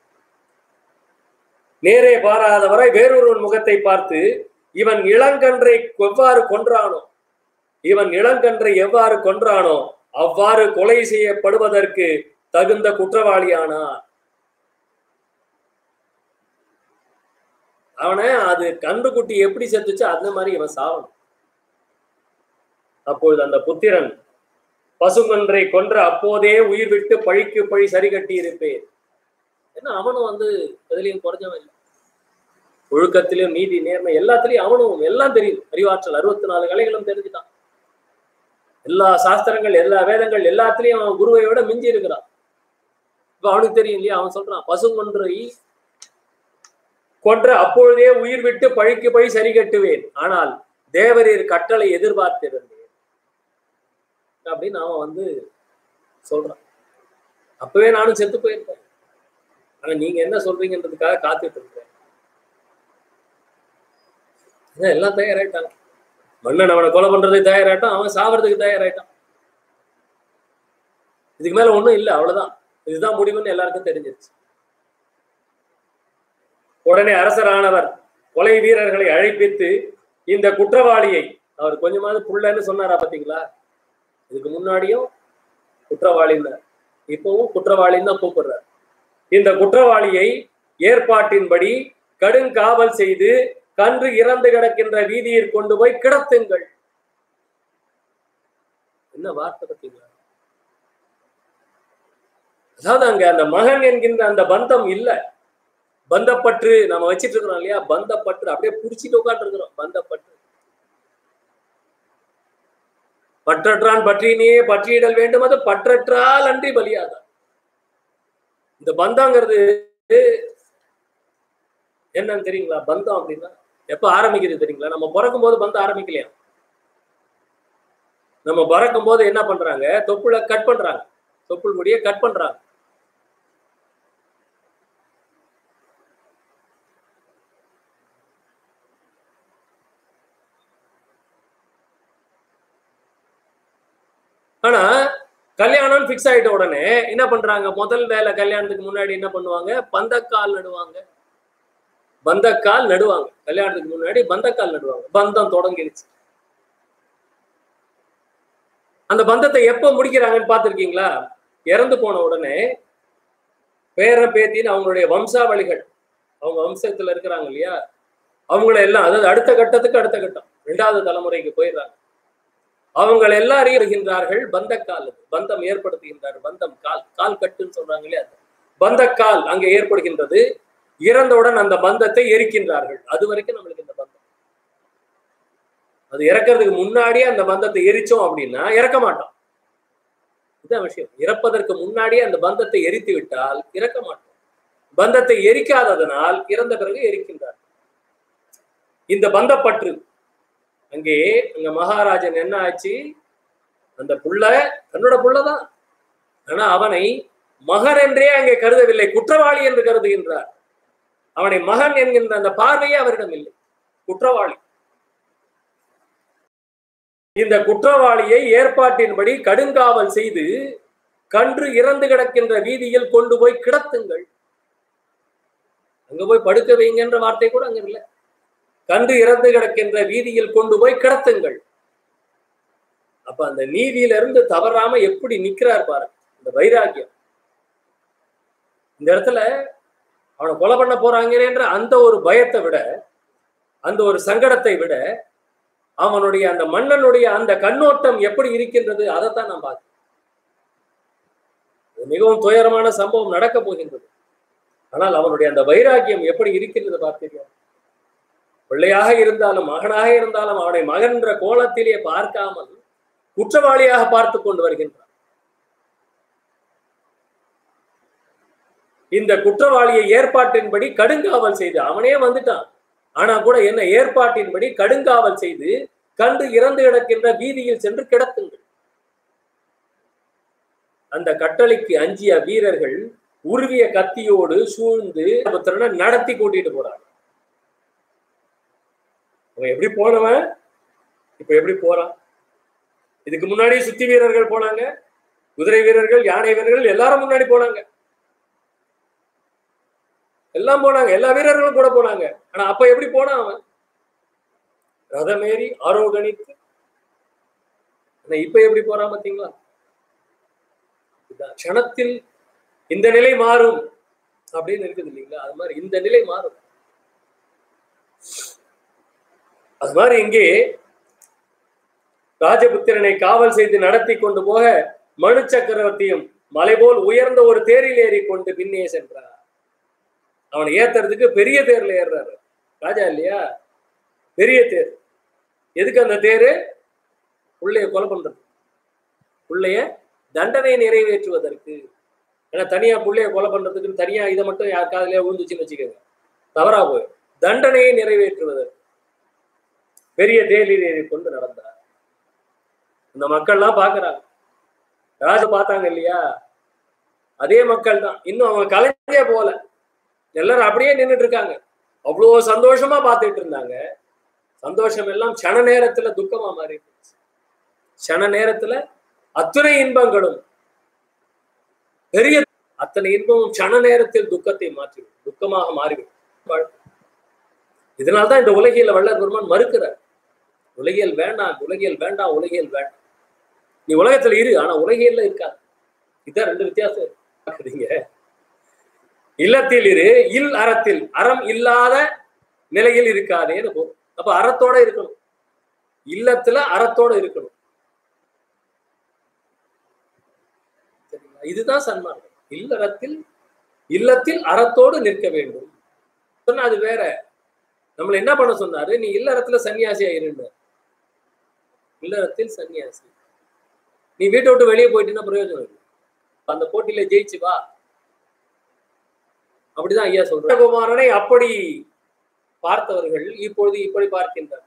நேரே பாராதவரை வேறொருவன் முகத்தை பார்த்து இவன் இளங்கன்றை எவ்வாறு கொன்றானோ இவன் இளங்கன்றை எவ்வாறு கொன்றானோ அவ்வாறு கொலை செய்யப்படுவதற்கு தகுந்த குற்றவாளியானார் அவனை அது கன்றுக்குட்டி எப்படி செத்துச்சு அந்த மாதிரி இவன் சாவணும் அப்பொழுது அந்த புத்திரன் பசுங்கன்றை கொன்ற அப்போதே உயிர் விட்டு பழிக்கு பழி சரி கட்டி இருப்பேன் ஏன்னா அவனும் வந்து எதுலையும் குறைஞ்சவன் இல்லை ஒழுக்கத்திலும் நீதி நேர்மை எல்லாத்துலயும் அவனும் எல்லாம் தெரியும் அறிவாற்றல் அறுபத்தி நாலு கலைகளும் தெரிஞ்சுட்டான் எல்லா சாஸ்திரங்கள் எல்லா வேதங்கள் எல்லாத்துலயும் அவன் குருவை விட மிஞ்சி இருக்கிறான் இப்ப அவனுக்கு தெரியும் இல்லையா அவன் சொல்றான் பசுங்கொன்றை கொன்ற அப்பொழுதே உயிர் விட்டு பழிக்கு பழி சரி கட்டுவேன் ஆனால் தேவரீர் கட்டளை எதிர்பார்த்திருந்தேன் அப்படின்னு அவன் வந்து சொல்றான் அப்பவே நானும் செத்து போயிருப்பேன் ஆனா நீங்க என்ன சொல்றீங்கன்றதுக்காக காத்துட்டு இருக்கேன் எல்லாம் தயாராயிட்டாங்க மன்னன் அவனை கொலை பண்றதுக்கு தயாராயிட்டான் அவன் சாவறதுக்கு தயாராயிட்டான் இதுக்கு மேல ஒண்ணும் இல்லை அவ்வளவுதான் இதுதான் முடிவுன்னு எல்லாருக்கும் தெரிஞ்சிருச்சு உடனே அரசரானவர் கொலை வீரர்களை அழைப்பித்து இந்த குற்றவாளியை அவர் கொஞ்சமாவது புள்ளன்னு சொன்னாரா பாத்தீங்களா இதுக்கு முன்னாடியும் குற்றவாளின்னு இப்பவும் குற்றவாளின்னு தான் கூப்பிடுறார் இந்த குற்றவாளியை ஏற்பாட்டின்படி கடுங்காவல் செய்து கன்று இறந்து கிடக்கின்ற வீதியில் கொண்டு போய் கிடத்துங்கள் என்ன வார்த்தை பார்த்தீங்களா அதாவது அங்க அந்த மகன் என்கின்ற அந்த பந்தம் இல்ல பந்தப்பற்று நம்ம வச்சிட்டு இருக்கிறோம் இல்லையா பந்தப்பற்று அப்படியே புடிச்சிட்டு உட்காந்து இருக்கிறோம் பந்தப்பற்று பற்றற்றான் பற்றினே பற்றியிடல் வேண்டும் அது பற்றற்றால் அன்றி பலியாத இந்த பந்தங்கிறது என்னன்னு தெரியுங்களா பந்தம் அப்படின்னா எப்ப ஆரம்பிக்குது தெரியுங்களா நம்ம பிறக்கும் போது பந்தம் ஆரம்பிக்கலையா நம்ம பிறக்கும் போது என்ன பண்றாங்க தொப்புளை கட் பண்றாங்க தொப்புள் முடிய கட் பண்றாங்க ஆனா கல்யாணம் ஃபிக்ஸ் ஆயிட்ட உடனே என்ன பண்றாங்க முதல் வேலை கல்யாணத்துக்கு முன்னாடி என்ன பண்ணுவாங்க பந்தக்கால் நடுவாங்க பந்தக்கால் நடுவாங்க கல்யாணத்துக்கு முன்னாடி பந்தக்கால் நடுவாங்க பந்தம் தொடங்கிருச்சு அந்த பந்தத்தை எப்ப முடிக்கிறாங்கன்னு பார்த்திருக்கீங்களா இறந்து போன உடனே பேர பேத்தின்னு அவங்களுடைய வம்சாவளிகள் அவங்க வம்சத்துல இருக்கிறாங்க இல்லையா அவங்கள எல்லாம் அதாவது அடுத்த கட்டத்துக்கு அடுத்த கட்டம் ரெண்டாவது தலைமுறைக்கு போயிடுறாங்க அவங்க எல்லாரையும் வருகின்றார்கள் பந்தக்கால் அது. பந்தம் ஏற்படுத்துகின்றார் பந்தம் கால் கால் கட்டுன்னு சொல்றாங்க இல்லையா அது. பந்தக்கால் அங்கே ஏற்படுகின்றது இறந்தவுடன் அந்த பந்தத்தை எரிக்கின்றார்கள் அது வரைக்கும் நம்மளுக்கு இந்த பந்தம் அது இறக்கிறதுக்கு முன்னாடியே அந்த பந்தத்தை எரிச்சோம் அப்படின்னா இறக்க மாட்டோம் இதுதான் விஷயம் இறப்பதற்கு முன்னாடியே அந்த பந்தத்தை எரித்து விட்டால் இறக்க மாட்டோம் பந்தத்தை எரிக்காததனால் இறந்த பிறகு எரிக்கின்றார் இந்த பந்தப்பற்று அங்கே அங்க மகாராஜன் என்ன ஆச்சு அந்த புள்ள தன்னோட புள்ளதான் ஆனா அவனை மகன் என்றே அங்கே கருதவில்லை குற்றவாளி என்று கருதுகின்றார் அவனை மகன் என்கின்ற அந்த பார்வையே அவரிடம் இல்லை குற்றவாளி இந்த குற்றவாளியை ஏற்பாட்டின்படி கடுங்காவல் செய்து கன்று இறந்து கிடக்கின்ற வீதியில் கொண்டு போய் கிடத்துங்கள் அங்க போய் படுக்க வைங்கன்ற வார்த்தை கூட அங்க இல்லை கன்று இறந்து கிடக்கின்ற வீதியில் கொண்டு போய் கிடத்துங்கள் அப்ப அந்த நீதியில இருந்து தவறாம எப்படி நிக்கிறார் பாருங்க இந்த வைராக்கியம் இந்த இடத்துல அவனை கொலை பண்ண போறாங்கன்ற அந்த ஒரு பயத்தை விட அந்த ஒரு சங்கடத்தை விட அவனுடைய அந்த மன்னனுடைய அந்த கண்ணோட்டம் எப்படி இருக்கின்றது அதைத்தான் நான் பார்க்கிறேன் இது மிகவும் துயரமான சம்பவம் நடக்க போகின்றது ஆனால் அவனுடைய அந்த வைராக்கியம் எப்படி இருக்கின்றது பார்த்தீர்கள் பிள்ளையாக இருந்தாலும் மகனாக இருந்தாலும் அவனை மகன்ற கோலத்திலே பார்க்காமல் குற்றவாளியாக பார்த்து கொண்டு வருகின்றான் இந்த குற்றவாளியை ஏற்பாட்டின்படி கடுங்காவல் செய்து அவனே வந்துட்டான் ஆனா கூட என்ன ஏற்பாட்டின்படி கடுங்காவல் செய்து கண்டு இறந்து கிடக்கின்ற வீதியில் சென்று கிடத்துங்கள் அந்த கட்டளைக்கு அஞ்சிய வீரர்கள் உருவிய கத்தியோடு சூழ்ந்து புத்திரனை நடத்தி கூட்டிட்டு போறாங்க அவன் எப்படி போனவன் இப்ப எப்படி போறான் இதுக்கு முன்னாடி சுத்தி வீரர்கள் போனாங்க குதிரை வீரர்கள் யானை வீரர்கள் எல்லாரும் முன்னாடி போனாங்க எல்லாம் போனாங்க எல்லா வீரர்களும் கூட போனாங்க ஆனா அப்ப எப்படி போனான் அவன் ரதமேறி ஆரோகணித்து ஆனா இப்ப எப்படி போறான் பாத்தீங்களா இதான் க்ஷணத்தில் இந்த நிலை மாறும் அப்படின்னு இருக்குது இல்லைங்களா அது மாதிரி இந்த நிலை மாறும் அது மாதிரி இங்கே ராஜபுத்திரனை காவல் செய்து நடத்தி கொண்டு போக மனு சக்கரவர்த்தியும் மலை போல் உயர்ந்த ஒரு தேரில் ஏறி கொண்டு பின்னே சென்றார் அவனை ஏத்துறதுக்கு பெரிய தேர்ல ஏறுறாரு ராஜா இல்லையா பெரிய தேர் எதுக்கு அந்த தேரு பிள்ளைய கொலை பண்றது பிள்ளைய தண்டனை நிறைவேற்றுவதற்கு ஏன்னா தனியா பிள்ளைய கொலை பண்றதுக்கு தனியா இதை மட்டும் யார் காதலியா விழுந்துச்சுன்னு வச்சுக்கோங்க தவறா போய் தண்டனையை நிறைவேற்றுவதற்கு பெரிய தேரில் ஏறி கொண்டு நடந்தார் இந்த மக்கள்லாம் பாக்குறாங்க ராஜ பார்த்தாங்க இல்லையா அதே மக்கள் தான் இன்னும் அவங்க கலைஞ்சே போல எல்லாரும் அப்படியே நின்றுட்டு இருக்காங்க அவ்வளோ சந்தோஷமா பார்த்துட்டு இருந்தாங்க சந்தோஷம் எல்லாம் சன நேரத்துல துக்கமா மாறி சன நேரத்துல அத்தனை இன்பங்களும் பெரிய அத்தனை இன்பமும் சன நேரத்தில் துக்கத்தை மாற்றிவிடும் துக்கமாக மாறிவிடும் இதனால்தான் இந்த உலகியல வள்ளல் பெருமான் மறுக்கிறார் உலகியல் வேண்டாம் உலகியல் வேண்டாம் உலகியல் வேண்டாம் நீ உலகத்துல இரு ஆனா உலகியல்ல இருக்காது இதான் ரெண்டு வித்தியாசம் பாக்குறீங்க இல்லத்தில் இரு இல் அறத்தில் அறம் இல்லாத நிலையில் இருக்காதேன்னு போகும் அப்ப அறத்தோட இருக்கணும் இல்லத்துல அறத்தோட இருக்கணும் சரிங்களா? இதுதான் சன்மார்க்கம் இல்லறத்தில் இல்லத்தில் அறத்தோடு நிற்க வேண்டும் சொன்னா அது வேற நம்மள என்ன பண்ண சொன்னாரு நீ இல்லறத்துல சன்னியாசியா இருந்த இல்லறத்தில் சன்னியாசி நீ வீட்டை விட்டு வெளியே போயிட்டீங்கன்னா பிரயோஜனம் இல்லை அந்த போட்டியில ஜெயிச்சு வா அப்படிதான் ஐயா சொல்ற குமாரனை அப்படி பார்த்தவர்கள் இப்பொழுது இப்படி பார்க்கின்றனர்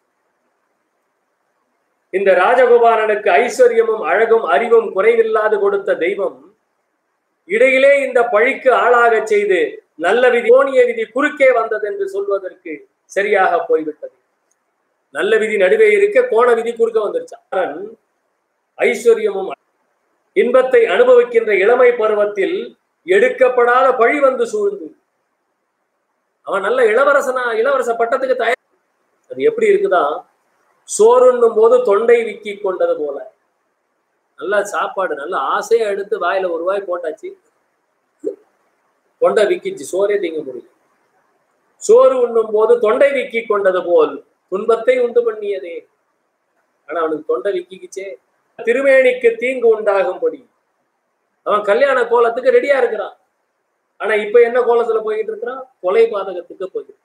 இந்த ராஜகுமாரனுக்கு ஐஸ்வர்யமும் அழகும் அறிவும் குறைவில்லாது கொடுத்த தெய்வம் இடையிலே இந்த பழிக்கு ஆளாகச் செய்து நல்ல விதி கோணிய விதி குறுக்கே வந்தது என்று சொல்வதற்கு சரியாக போய்விட்டது நல்ல விதி நடுவே இருக்க கோண விதி குறுக்க வந்துருச்சான் ஐஸ்வர்யமும் இன்பத்தை அனுபவிக்கின்ற இளமை பருவத்தில் எடுக்கப்படாத பழி வந்து சூழ்ந்து அவன் நல்ல இளவரசனா இளவரச பட்டத்துக்கு தயார் அது எப்படி இருக்குதா சோறுண்ணும் போது தொண்டை விக்கி கொண்டது போல நல்ல சாப்பாடு நல்ல ஆசையா எடுத்து வாயில ஒரு வாய் போட்டாச்சு தொண்டை விக்கிச்சு சோறே திங்க முடியும் சோறு உண்ணும் போது தொண்டை விக்கி கொண்டது போல் துன்பத்தை உண்டு பண்ணியதே ஆனா அவனுக்கு தொண்டை விக்கிக்கிச்சே திருமேனிக்கு தீங்கு உண்டாகும்படி அவன் கல்யாண கோலத்துக்கு ரெடியா இருக்கிறான் ஆனா இப்ப என்ன கோலத்துல போயிட்டு இருக்கிறான் கொலை பாதகத்துக்கு போயிட்டு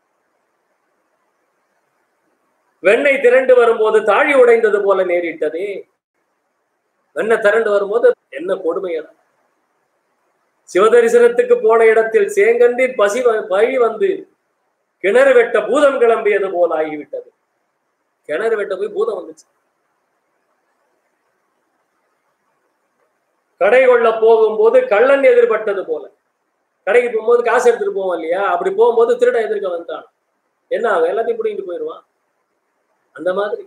வெண்ணெய் திரண்டு வரும்போது தாழி உடைந்தது போல நேரிட்டதே வெண்ணெய் திரண்டு வரும்போது என்ன கொடுமையான சிவதரிசனத்துக்கு போன இடத்தில் சேங்கந்தின் பசி வ- பழி வந்து கிணறு வெட்ட பூதம் கிளம்பியது போல ஆகிவிட்டது கிணறு வெட்ட போய் பூதம் வந்துச்சு கடை கொள்ள போகும்போது கள்ளன் எதிர்பட்டது போல கடைக்கு போகும்போது காசு எடுத்துட்டு போவோம் இல்லையா அப்படி போகும்போது திருடன் எதிர்க்க வந்துட்டான் என்ன ஆகும் எல்லாத்தையும் பிடிங்கிட்டு போயிடுவான் அந்த மாதிரி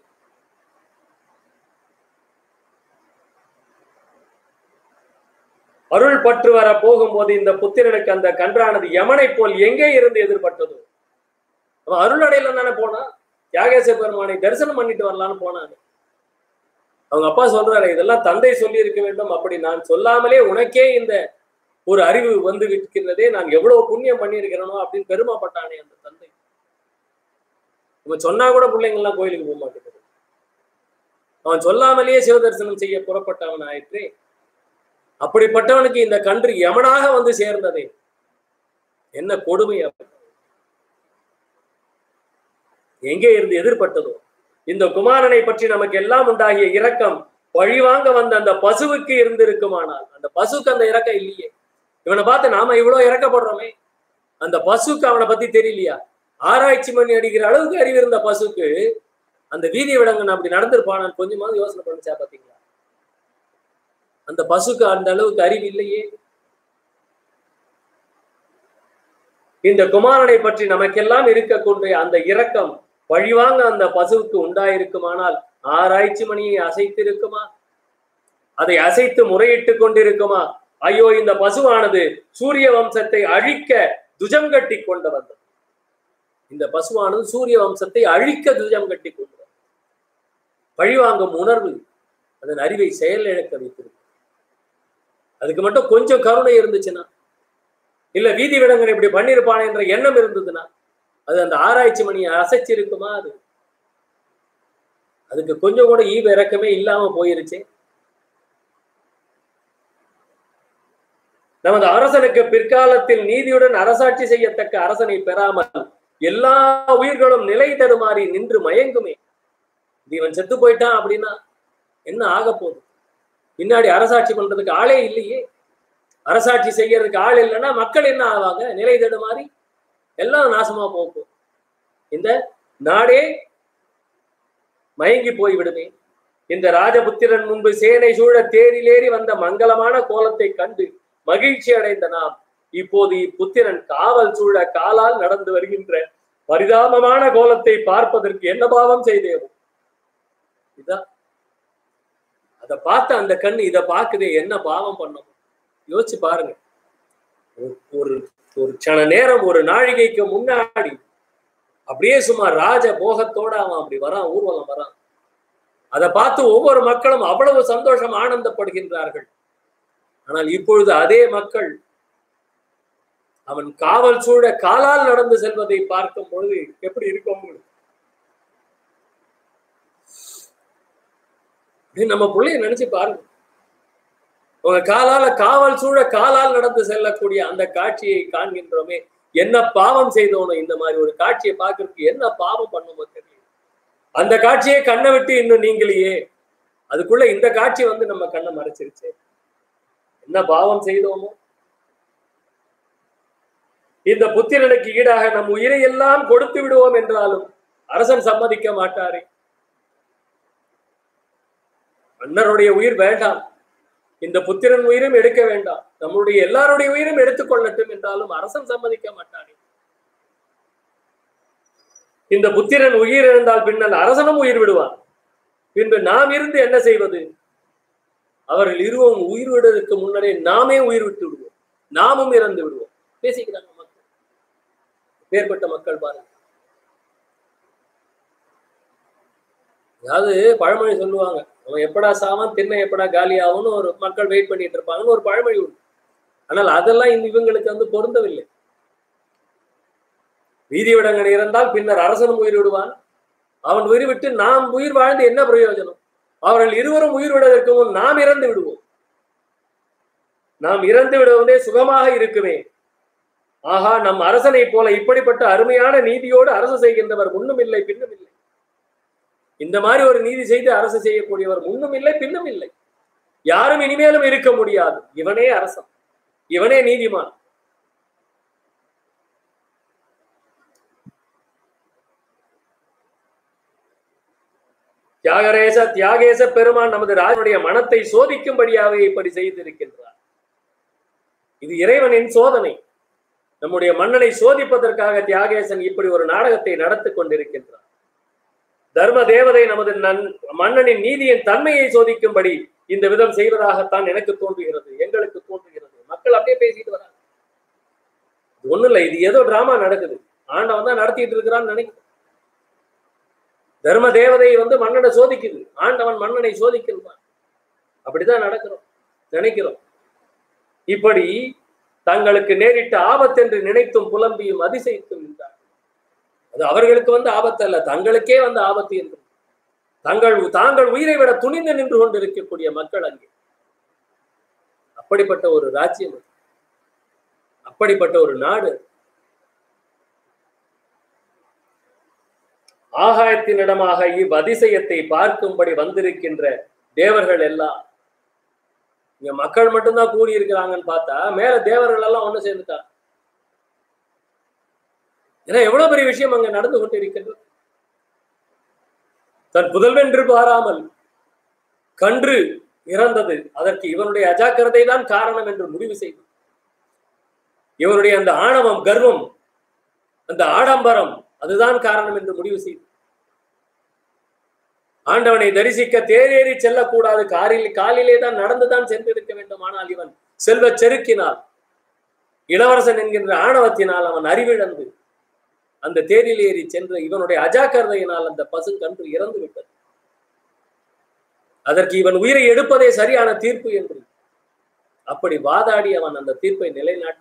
அருள் பற்று வர போகும்போது இந்த புத்திரனுக்கு அந்த கன்றானது யமனை போல் எங்கே இருந்து எதிர்பட்டதோ அவன் அருள் அடையில தானே போனான் தியாகேச பெருமானை தரிசனம் பண்ணிட்டு வரலான்னு போனான் அவங்க அப்பா சொல்றாரு இதெல்லாம் தந்தை சொல்லி இருக்க வேண்டும் அப்படி நான் சொல்லாமலே உனக்கே இந்த ஒரு அறிவு வந்து விற்கிறதே நான் எவ்வளவு புண்ணியம் பண்ணியிருக்கிறேனோ அப்படின்னு பெருமைப்பட்டானே அந்த தந்தை இவன் சொன்னா கூட பிள்ளைங்க எல்லாம் கோயிலுக்கு போக மாட்டேங்குது அவன் சொல்லாமலேயே சிவதரிசனம் செய்ய புறப்பட்டவன் ஆயிற்றே அப்படிப்பட்டவனுக்கு இந்த கன்று யமனாக வந்து சேர்ந்ததே என்ன கொடுமை அப்ப. எங்கே இருந்து எதிர்பட்டதோ இந்த குமாரனை பற்றி நமக்கு எல்லாம் உண்டாகிய இரக்கம் பழிவாங்க வந்த அந்த பசுவுக்கு இருந்திருக்குமானால் அந்த பசுக்கு அந்த இரக்கம் இல்லையே இவனை பார்த்து நாம இவ்வளவு இறக்கப்படுறோமே அந்த பசுக்கு அவனை பத்தி தெரியலையா ஆராய்ச்சி பண்ணி அடிக்கிற அளவுக்கு அறிவு இருந்த பசுக்கு அந்த வீதி விலங்கன் அப்படி நடந்திருப்பானான்னு கொஞ்சமாவது யோசனை பண்ணிச்சா பாத்தீங்களா அந்த பசுக்கு அந்த அளவுக்கு அறிவு இல்லையே இந்த குமாரனை பற்றி நமக்கெல்லாம் இருக்கக்கூடிய அந்த இரக்கம் பழிவாங்க அந்த பசுவுக்கு உண்டாயிருக்குமானால் ஆராய்ச்சி மணியை அசைத்திருக்குமா அதை அசைத்து முறையிட்டு கொண்டிருக்குமா ஐயோ இந்த பசுவானது சூரிய வம்சத்தை அழிக்க துஜம் கட்டி கொண்டு வந்தது இந்த பசுவானது சூரிய வம்சத்தை அழிக்க துஜம் கட்டி கொண்டு வந்தது பழிவாங்கும் உணர்வு அதன் அறிவை செயலிழக்க வைத்திருக்கு அதுக்கு மட்டும் கொஞ்சம் கருணை இருந்துச்சுன்னா இல்ல வீதி விடங்கன் இப்படி பண்ணிருப்பானே என்ற எண்ணம் இருந்ததுன்னா அது அந்த ஆராய்ச்சி மணியை அசைச்சிருக்குமா அது அதுக்கு கொஞ்சம் கூட ஈவ இறக்கமே இல்லாம போயிருச்சு நமது அரசனுக்கு பிற்காலத்தில் நீதியுடன் அரசாட்சி செய்யத்தக்க அரசனை பெறாமல் எல்லா உயிர்களும் நிலை தடுமாறி நின்று மயங்குமே இது இவன் செத்து போயிட்டான் அப்படின்னா என்ன ஆக போகுது பின்னாடி அரசாட்சி பண்றதுக்கு ஆளே இல்லையே அரசாட்சி செய்யறதுக்கு ஆள் இல்லைன்னா மக்கள் என்ன ஆவாங்க நிலை தடுமாறி எல்லாம் நாசமா போகும் இந்த நாடே மயங்கி போய்விடுமே இந்த ராஜபுத்திரன் முன்பு சேனை சூழ தேரிலேறி வந்த மங்களமான கோலத்தை கண்டு மகிழ்ச்சி அடைந்த நாம் இப்போது இப்புத்திரன் காவல் சூழ காலால் நடந்து வருகின்ற பரிதாபமான கோலத்தை பார்ப்பதற்கு என்ன பாவம் செய்தேவோ இதான் அதை பார்த்த அந்த கண்ணு இதை பார்க்குதே என்ன பாவம் பண்ணும் யோசிச்சு பாருங்க ஒரு- ஒரு ஒரு கண நேரம் ஒரு நாழிகைக்கு முன்னாடி அப்படியே சும்மா ராஜ போகத்தோட அவன் அப்படி வரான் ஊர்வலம் வரான் அதை பார்த்து ஒவ்வொரு மக்களும் அவ்வளவு சந்தோஷம் ஆனந்தப்படுகின்றார்கள் ஆனால் இப்பொழுது அதே மக்கள் அவன் காவல் சூழ காலால் நடந்து செல்வதை பார்க்கும் பொழுது எப்படி இருக்கும் உங்களுக்கு? இது நம்ம பிள்ளைய நினைச்சு பாருங்க உங்க காலால காவல் சூழ காலால் நடந்து செல்லக்கூடிய அந்த காட்சியை காண்கின்றோமே என்ன பாவம் செய்தோனோ இந்த மாதிரி ஒரு காட்சியை பார்க்கறதுக்கு என்ன பாவம் பண்ணுமோ தெரியல அந்த காட்சியை கண்ணை விட்டு இன்னும் நீங்களையே அதுக்குள்ள இந்த காட்சி வந்து நம்ம கண்ணை மறைச்சிருச்சு என்ன பாவம் செய்தோமோ இந்த புத்திரனுக்கு ஈடாக நம் உயிரை எல்லாம் கொடுத்து விடுவோம் என்றாலும் அரசன் சம்மதிக்க மாட்டாரே மன்னருடைய உயிர் வேண்டாம் இந்த புத்திரன் உயிரும் எடுக்க வேண்டாம் நம்முடைய எல்லாருடைய உயிரும் எடுத்துக்கொள்ளட்டும் என்றாலும் அரசன் சம்மதிக்க மாட்டானே இந்த புத்திரன் உயிர் இருந்தால் பின்னால் அரசனும் உயிர் விடுவான் பின்பு நாம் இருந்து என்ன செய்வது அவர்கள் இருவரும் உயிர் விடுவதற்கு முன்னரே நாமே உயிர் விட்டு விடுவோம் நாமும் இறந்து விடுவோம் பேசிக்கிறாங்க மக்கள் பேர்பட்ட மக்கள் பாருங்க அதாவது பழமொழி சொல்லுவாங்க அவன் எப்படா சாவான் திண்ணை எப்படா காலி ஆகும்னு ஒரு மக்கள் வெயிட் பண்ணிட்டு இருப்பாங்கன்னு ஒரு பழமொழி உண்டு ஆனால் அதெல்லாம் இந்த இவங்களுக்கு வந்து பொருந்தவில்லை வீதி விடங்கன் இருந்தால் பின்னர் அரசனும் உயிர் விடுவான் அவன் உயிர் விட்டு நாம் உயிர் வாழ்ந்து என்ன பிரயோஜனம் அவர்கள் இருவரும் உயிர் விடுவதற்கு முன் நாம் இறந்து விடுவோம் நாம் இறந்து விடுவதே சுகமாக இருக்குமே ஆஹா நம் அரசனை போல இப்படிப்பட்ட அருமையான நீதியோடு அரசு செய்கின்றவர் முன்னும் இல்லை பின்னும் இல்லை இந்த மாதிரி ஒரு நீதி செய்து அரசு செய்யக்கூடியவர் முன்னும் இல்லை பின்னும் இல்லை யாரும் இனிமேலும் இருக்க முடியாது இவனே அரசன் இவனே நீதிமான் தியாகரேச தியாகேச பெருமான் நமது ராஜனுடைய மனத்தை சோதிக்கும்படியாகவே இப்படி செய்திருக்கின்றார் இது இறைவனின் சோதனை நம்முடைய மன்னனை சோதிப்பதற்காக தியாகேசன் இப்படி ஒரு நாடகத்தை நடத்தி கொண்டிருக்கின்றார் தர்ம தேவதை நமது நன் மன்னனின் நீதியின் தன்மையை சோதிக்கும்படி இந்த விதம் செய்வதாகத்தான் எனக்கு தோன்றுகிறது எங்களுக்கு தோன்றுகிறது மக்கள் அப்படியே பேசிட்டு வராங்க ஒண்ணும் இல்லை இது ஏதோ டிராமா நடக்குது ஆண்டவன் தான் நடத்திட்டு இருக்கிறான்னு நினைக்கிறேன் தர்ம தேவதை வந்து மன்னனை சோதிக்குது ஆண்டவன் மன்னனை சோதிக்கின்றான் அப்படிதான் நடக்கிறோம் நினைக்கிறோம் இப்படி தங்களுக்கு நேரிட்ட ஆபத்தென்று நினைத்தும் புலம்பியும் அதிசயித்தும் நின்றார் அது அவர்களுக்கு வந்து ஆபத்து அல்ல தங்களுக்கே வந்து ஆபத்து என்று தங்கள் தாங்கள் உயிரை விட துணிந்து நின்று கொண்டிருக்கக்கூடிய மக்கள் அங்கே அப்படிப்பட்ட ஒரு ராஜ்யம் அது. அப்படிப்பட்ட ஒரு நாடு ஆகாயத்தினிடமாக இவ் அதிசயத்தை பார்க்கும்படி வந்திருக்கின்ற தேவர்கள் எல்லாம் இங்க மக்கள் மட்டும்தான் கூடி இருக்கிறாங்கன்னு பார்த்தா மேல தேவர்கள் எல்லாம் ஒண்ணு சேர்ந்துட்டாங்க ஏன்னா எவ்வளவு பெரிய விஷயம் அங்க நடந்து கொண்டிருக்கின்றது தன் புதல்வென்று பாராமல் கன்று இறந்தது அதற்கு இவனுடைய அஜாக்கிரதை தான் காரணம் என்று முடிவு செய்து இவனுடைய அந்த ஆணவம் கர்வம் அந்த ஆடம்பரம் அதுதான் காரணம் என்று முடிவு செய்து ஆண்டவனை தரிசிக்க தேரேறி செல்லக்கூடாது காரில் காலிலே தான் நடந்துதான் சென்றிருக்க வேண்டும் ஆனால் இவன் செல்வ செருக்கினால் இளவரசன் என்கின்ற ஆணவத்தினால் அவன் அறிவிழந்து அந்த தேரில் ஏறி சென்று இவனுடைய அஜாக்கிரதையினால் அந்த பசுங்கன்று இறந்து விட்டது அதற்கு இவன் உயிரை எடுப்பதே சரியான தீர்ப்பு என்று அப்படி வாதாடி அவன் அந்த தீர்ப்பை நிலைநாட்ட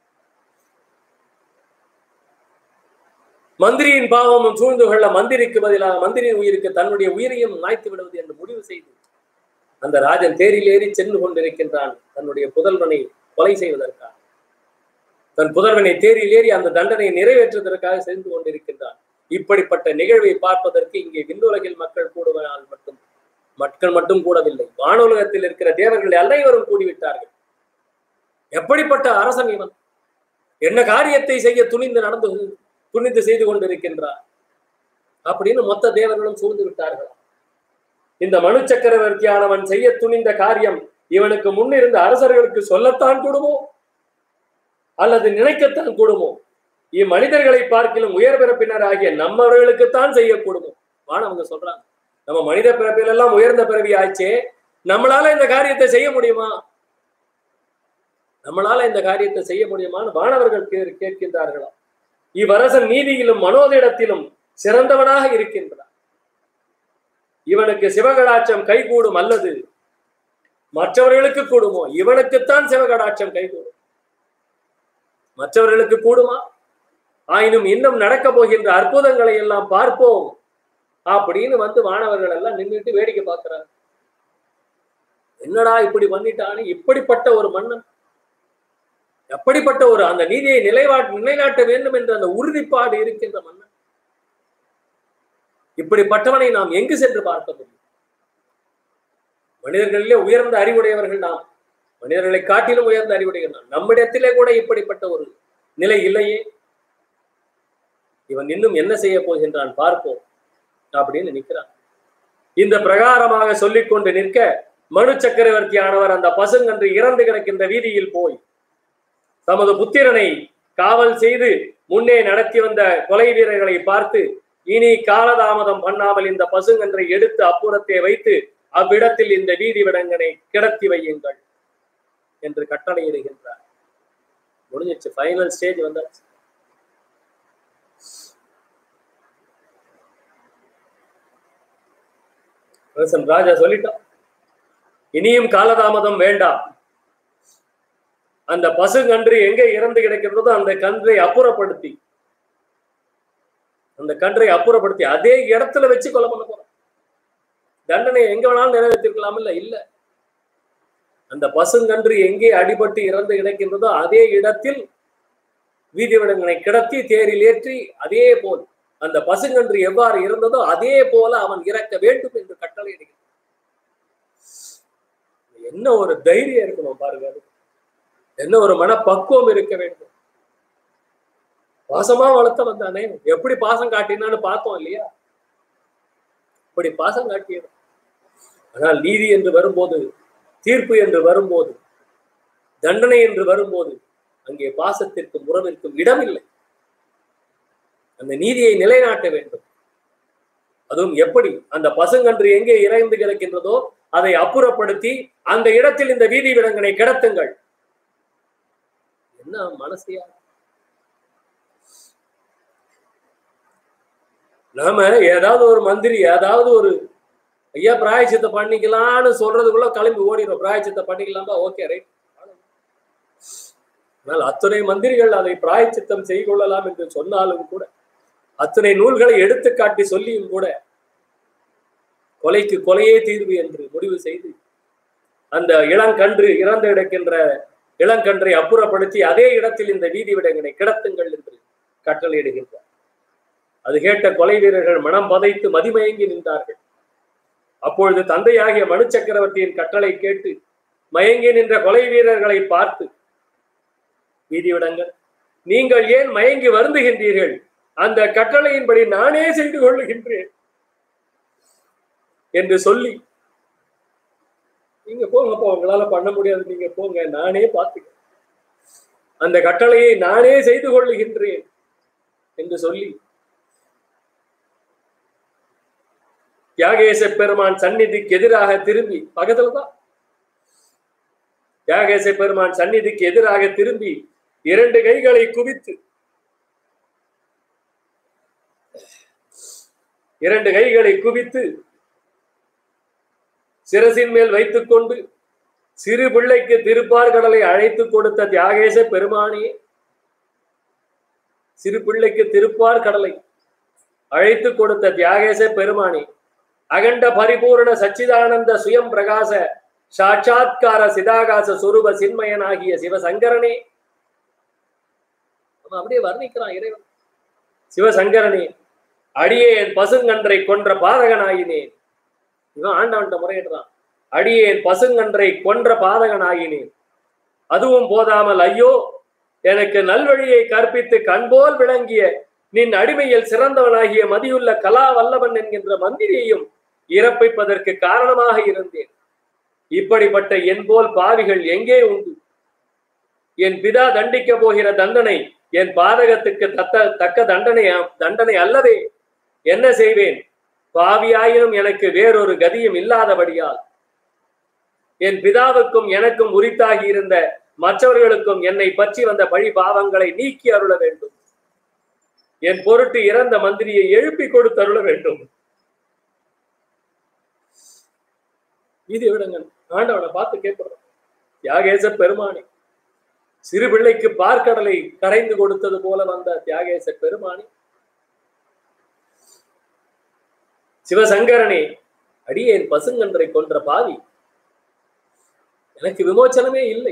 மந்திரியின் பாவமும் சூழ்ந்து கொள்ள மந்திரிக்கு பதிலாக மந்திரியின் உயிருக்கு தன்னுடைய உயிரையும் நாய்த்து விடுவது என்று முடிவு செய்து அந்த ராஜன் தேரில் ஏறி சென்று கொண்டிருக்கின்றான் தன்னுடைய புதல்வனை கொலை செய்வதற்காக தன் புதல்வனை தேரில் ஏறி அந்த தண்டனையை நிறைவேற்றுவதற்காக சென்று கொண்டிருக்கின்றான் இப்படிப்பட்ட நிகழ்வை பார்ப்பதற்கு இங்கே விண்ணுலகில் மக்கள் கூடுவதால் மட்டும் மக்கள் மட்டும் கூடவில்லை வானுலகத்தில் இருக்கிற தேவர்கள் அனைவரும் கூடிவிட்டார்கள் எப்படிப்பட்ட அரசன் இவன் என்ன காரியத்தை செய்ய துணிந்து நடந்து துணிந்து செய்து கொண்டிருக்கின்றார் அப்படின்னு மொத்த தேவர்களும் சூழ்ந்து விட்டார்கள் இந்த மனு சக்கரவர்த்தியானவன் செய்ய துணிந்த காரியம் இவனுக்கு முன்னிருந்த அரசர்களுக்கு சொல்லத்தான் கூடுமோ அல்லது நினைக்கத்தான் கூடுமோ இம்மனிதர்களை பார்க்கிலும் உயர் பிறப்பினர் ஆகிய நம்மவர்களுக்குத்தான் செய்யக்கூடுமோ வானவங்க சொல்றாங்க நம்ம மனித பிறப்பில் எல்லாம் உயர்ந்த பிறவி ஆச்சே நம்மளால இந்த காரியத்தை செய்ய முடியுமா நம்மளால இந்த காரியத்தை செய்ய முடியுமான்னு வானவர்கள் கே- கேட்கின்றார்களா இவ்வரசன் நீதியிலும் மனோதிடத்திலும் சிறந்தவனாக இருக்கின்றான் இவனுக்கு சிவகடாட்சம் கைகூடும் அல்லது மற்றவர்களுக்கு கூடுமோ இவனுக்குத்தான் சிவகடாட்சம் கைகூடும் மற்றவர்களுக்கு கூடுமா ஆயினும் இன்னும் நடக்க போகின்ற அற்புதங்களை எல்லாம் பார்ப்போம் அப்படின்னு வந்து மாணவர்கள் எல்லாம் நின்றுட்டு வேடிக்கை பார்க்கிறாங்க என்னடா இப்படி பண்ணிட்டான்னு இப்படிப்பட்ட ஒரு மன்னன் எப்படிப்பட்ட ஒரு அந்த நீதியை நிலைவா நிலைநாட்ட வேண்டும் என்ற அந்த உறுதிப்பாடு இருக்கின்ற மன்னன் இப்படிப்பட்டவனை நாம் எங்கு சென்று பார்க்க முடியும் மனிதர்களிலே உயர்ந்த அறிவுடையவர்கள் நாம் மனிதர்களை காட்டிலும் உயர்ந்த அறிவுடையவர்கள் நாம் நம்மிடத்திலே கூட இப்படிப்பட்ட ஒரு நிலை இல்லையே இவன் இன்னும் என்ன செய்ய போகின்றான் பார்ப்போம் அப்படின்னு நிற்கிறான் இந்த பிரகாரமாக சொல்லிக்கொண்டு நிற்க மனு சக்கரவர்த்தியானவர் அந்த பசுங்கன்று இறந்து கிடக்கின்ற வீதியில் போய் தமது புத்திரனை காவல் செய்து முன்னே நடத்தி வந்த கொலை வீரர்களை பார்த்து இனி காலதாமதம் பண்ணாமல் இந்த பசுங்கன்றை எடுத்து அப்புறத்தே வைத்து அவ்விடத்தில் இந்த வீதி விடங்கனை கிடத்தி வையுங்கள் என்று கட்டளையிடுகின்றார் முடிஞ்சிச்சு ஃபைனல் ஸ்டேஜ் வந்தாச்சு அரசன் ராஜா சொல்லிட்டான் இனியும் காலதாமதம் வேண்டாம் அந்த பசுங்கன்று எங்கே இறந்து கிடக்கிறதோ அந்த கன்றை அப்புறப்படுத்தி அந்த கன்றை அப்புறப்படுத்தி அதே இடத்துல வச்சு கொலை பண்ண போறோம் தண்டனை எங்க வேணாலும் நிறைவேற்றிருக்கலாம் இல்ல இல்ல அந்த பசுங்கன்று எங்கே அடிபட்டு இறந்து கிடக்கின்றதோ அதே இடத்தில் வீதி விடங்களை கிடத்தி தேரில் ஏற்றி அதே போல் அந்த பசுங்கன்று எவ்வாறு இருந்ததோ அதே போல அவன் இறக்க வேண்டும் என்று கட்டளை என்ன ஒரு தைரியம் இருக்கணும் பாருங்க அது என்ன ஒரு மனப்பக்குவம் இருக்க வேண்டும் பாசமா வளர்த்தவன் தானே எப்படி பாசம் காட்டினான்னு பார்த்தோம் இல்லையா இப்படி பாசம் காட்டியது ஆனால் நீதி என்று வரும்போது தீர்ப்பு என்று வரும்போது தண்டனை என்று வரும்போது அங்கே பாசத்திற்கும் உறவிற்கும் இடமில்லை அந்த நீதியை நிலைநாட்ட வேண்டும் அதுவும் எப்படி அந்த பசுங்கன்று எங்கே இறைந்து கிடக்கின்றதோ அதை அப்புறப்படுத்தி அந்த இடத்தில் இந்த வீதி விலங்கனை கிடத்துங்கள் என்ன மனசியா நாம ஏதாவது ஒரு மந்திரி ஏதாவது ஒரு ஐயா பிராயச்சித்தை பண்ணிக்கலாம்னு சொல்றதுக்குள்ள கிளம்பி ஓடிடும் பிராயச்சித்தை பண்ணிக்கலாமா ஓகே ரைட் ஆனால் அத்துணை மந்திரிகள் அதை பிராயச்சித்தம் செய்து கொள்ளலாம் என்று சொன்னாலும் கூட அத்தனை நூல்களை எடுத்து காட்டி சொல்லியும் கூட கொலைக்கு கொலையே தீர்வு என்று முடிவு செய்து அந்த இளங்கன்று இறந்து கிடக்கின்ற இளங்கன்றை அப்புறப்படுத்தி அதே இடத்தில் இந்த வீதி விடங்கனை கிடத்துங்கள் என்று கட்டளையிடுகின்றார் அது கேட்ட கொலை வீரர்கள் மனம் பதைத்து மதிமயங்கி நின்றார்கள் அப்பொழுது தந்தையாகிய மனு சக்கரவர்த்தியின் கட்டளை கேட்டு மயங்கி நின்ற கொலை வீரர்களை பார்த்து வீதி விடங்கள் நீங்கள் ஏன் மயங்கி வருந்துகின்றீர்கள் அந்த கட்டளையின்படி நானே செய்து கொள்ளுகின்றேன் என்று சொல்லி நீங்க போங்கப்பா உங்களால பண்ண முடியாது நீங்க போங்க நானே பார்த்துக்க அந்த கட்டளையை நானே செய்து கொள்ளுகின்றேன் என்று சொல்லி தியாகேச பெருமான் சந்நிதிக்கு எதிராக திரும்பி பக்கத்துல தான் தியாகேச பெருமான் சந்நிதிக்கு எதிராக திரும்பி இரண்டு கைகளை குவித்து இரண்டு கைகளை குவித்து சிரசின் மேல் வைத்துக் கொண்டு சிறு பிள்ளைக்கு திருப்பார் கடலை அழைத்து கொடுத்த தியாகேச பெருமானே சிறு பிள்ளைக்கு திருப்பார் கடலை அழைத்து கொடுத்த தியாகேச பெருமானே அகண்ட பரிபூர்ண சச்சிதானந்த சுயம் பிரகாச சாட்சாத்கார சிதாகாச சுரூப சின்மயனாகிய சிவசங்கரனே அவன் அப்படியே வர்ணிக்கிறான் இறைவன் சிவசங்கரனே அடியே என் பசுங்கன்றை கொன்ற பாதகனாயினேன் இவன் ஆண்டவன்ட்ட முறையிடுறான் அடியேன் பசுங்கன்றை கொன்ற பாதகனாகினேன் அதுவும் போதாமல் ஐயோ எனக்கு நல்வழியை கற்பித்து கண்போல் விளங்கிய நின் அடிமையில் சிறந்தவனாகிய மதியுள்ள கலா வல்லவன் என்கின்ற மந்திரியையும் இறப்பிப்பதற்கு காரணமாக இருந்தேன் இப்படிப்பட்ட என் போல் பாவிகள் எங்கே உண்டு என் பிதா தண்டிக்க போகிற தண்டனை என் பாதகத்துக்கு தத்த தக்க தண்டனை தண்டனை அல்லவே என்ன செய்வேன் பாவியாயினும் எனக்கு வேறொரு கதியும் இல்லாதபடியால் என் பிதாவுக்கும் எனக்கும் உரித்தாகி இருந்த மற்றவர்களுக்கும் என்னை பற்றி வந்த பழி பாவங்களை நீக்கி அருள வேண்டும் என் பொருட்டு இறந்த மந்திரியை எழுப்பி கொடுத்து அருள வேண்டும் இது விடுங்கள் ஆண்டவனை பார்த்து கேட்கிறோம் தியாகேச பெருமானி சிறு பிள்ளைக்கு பார்க்கடலை கரைந்து கொடுத்தது போல வந்த தியாகேச பெருமானி சிவசங்கரனே அடியேன் பசுங்கன்றை கொன்ற பாவி எனக்கு விமோச்சனமே இல்லை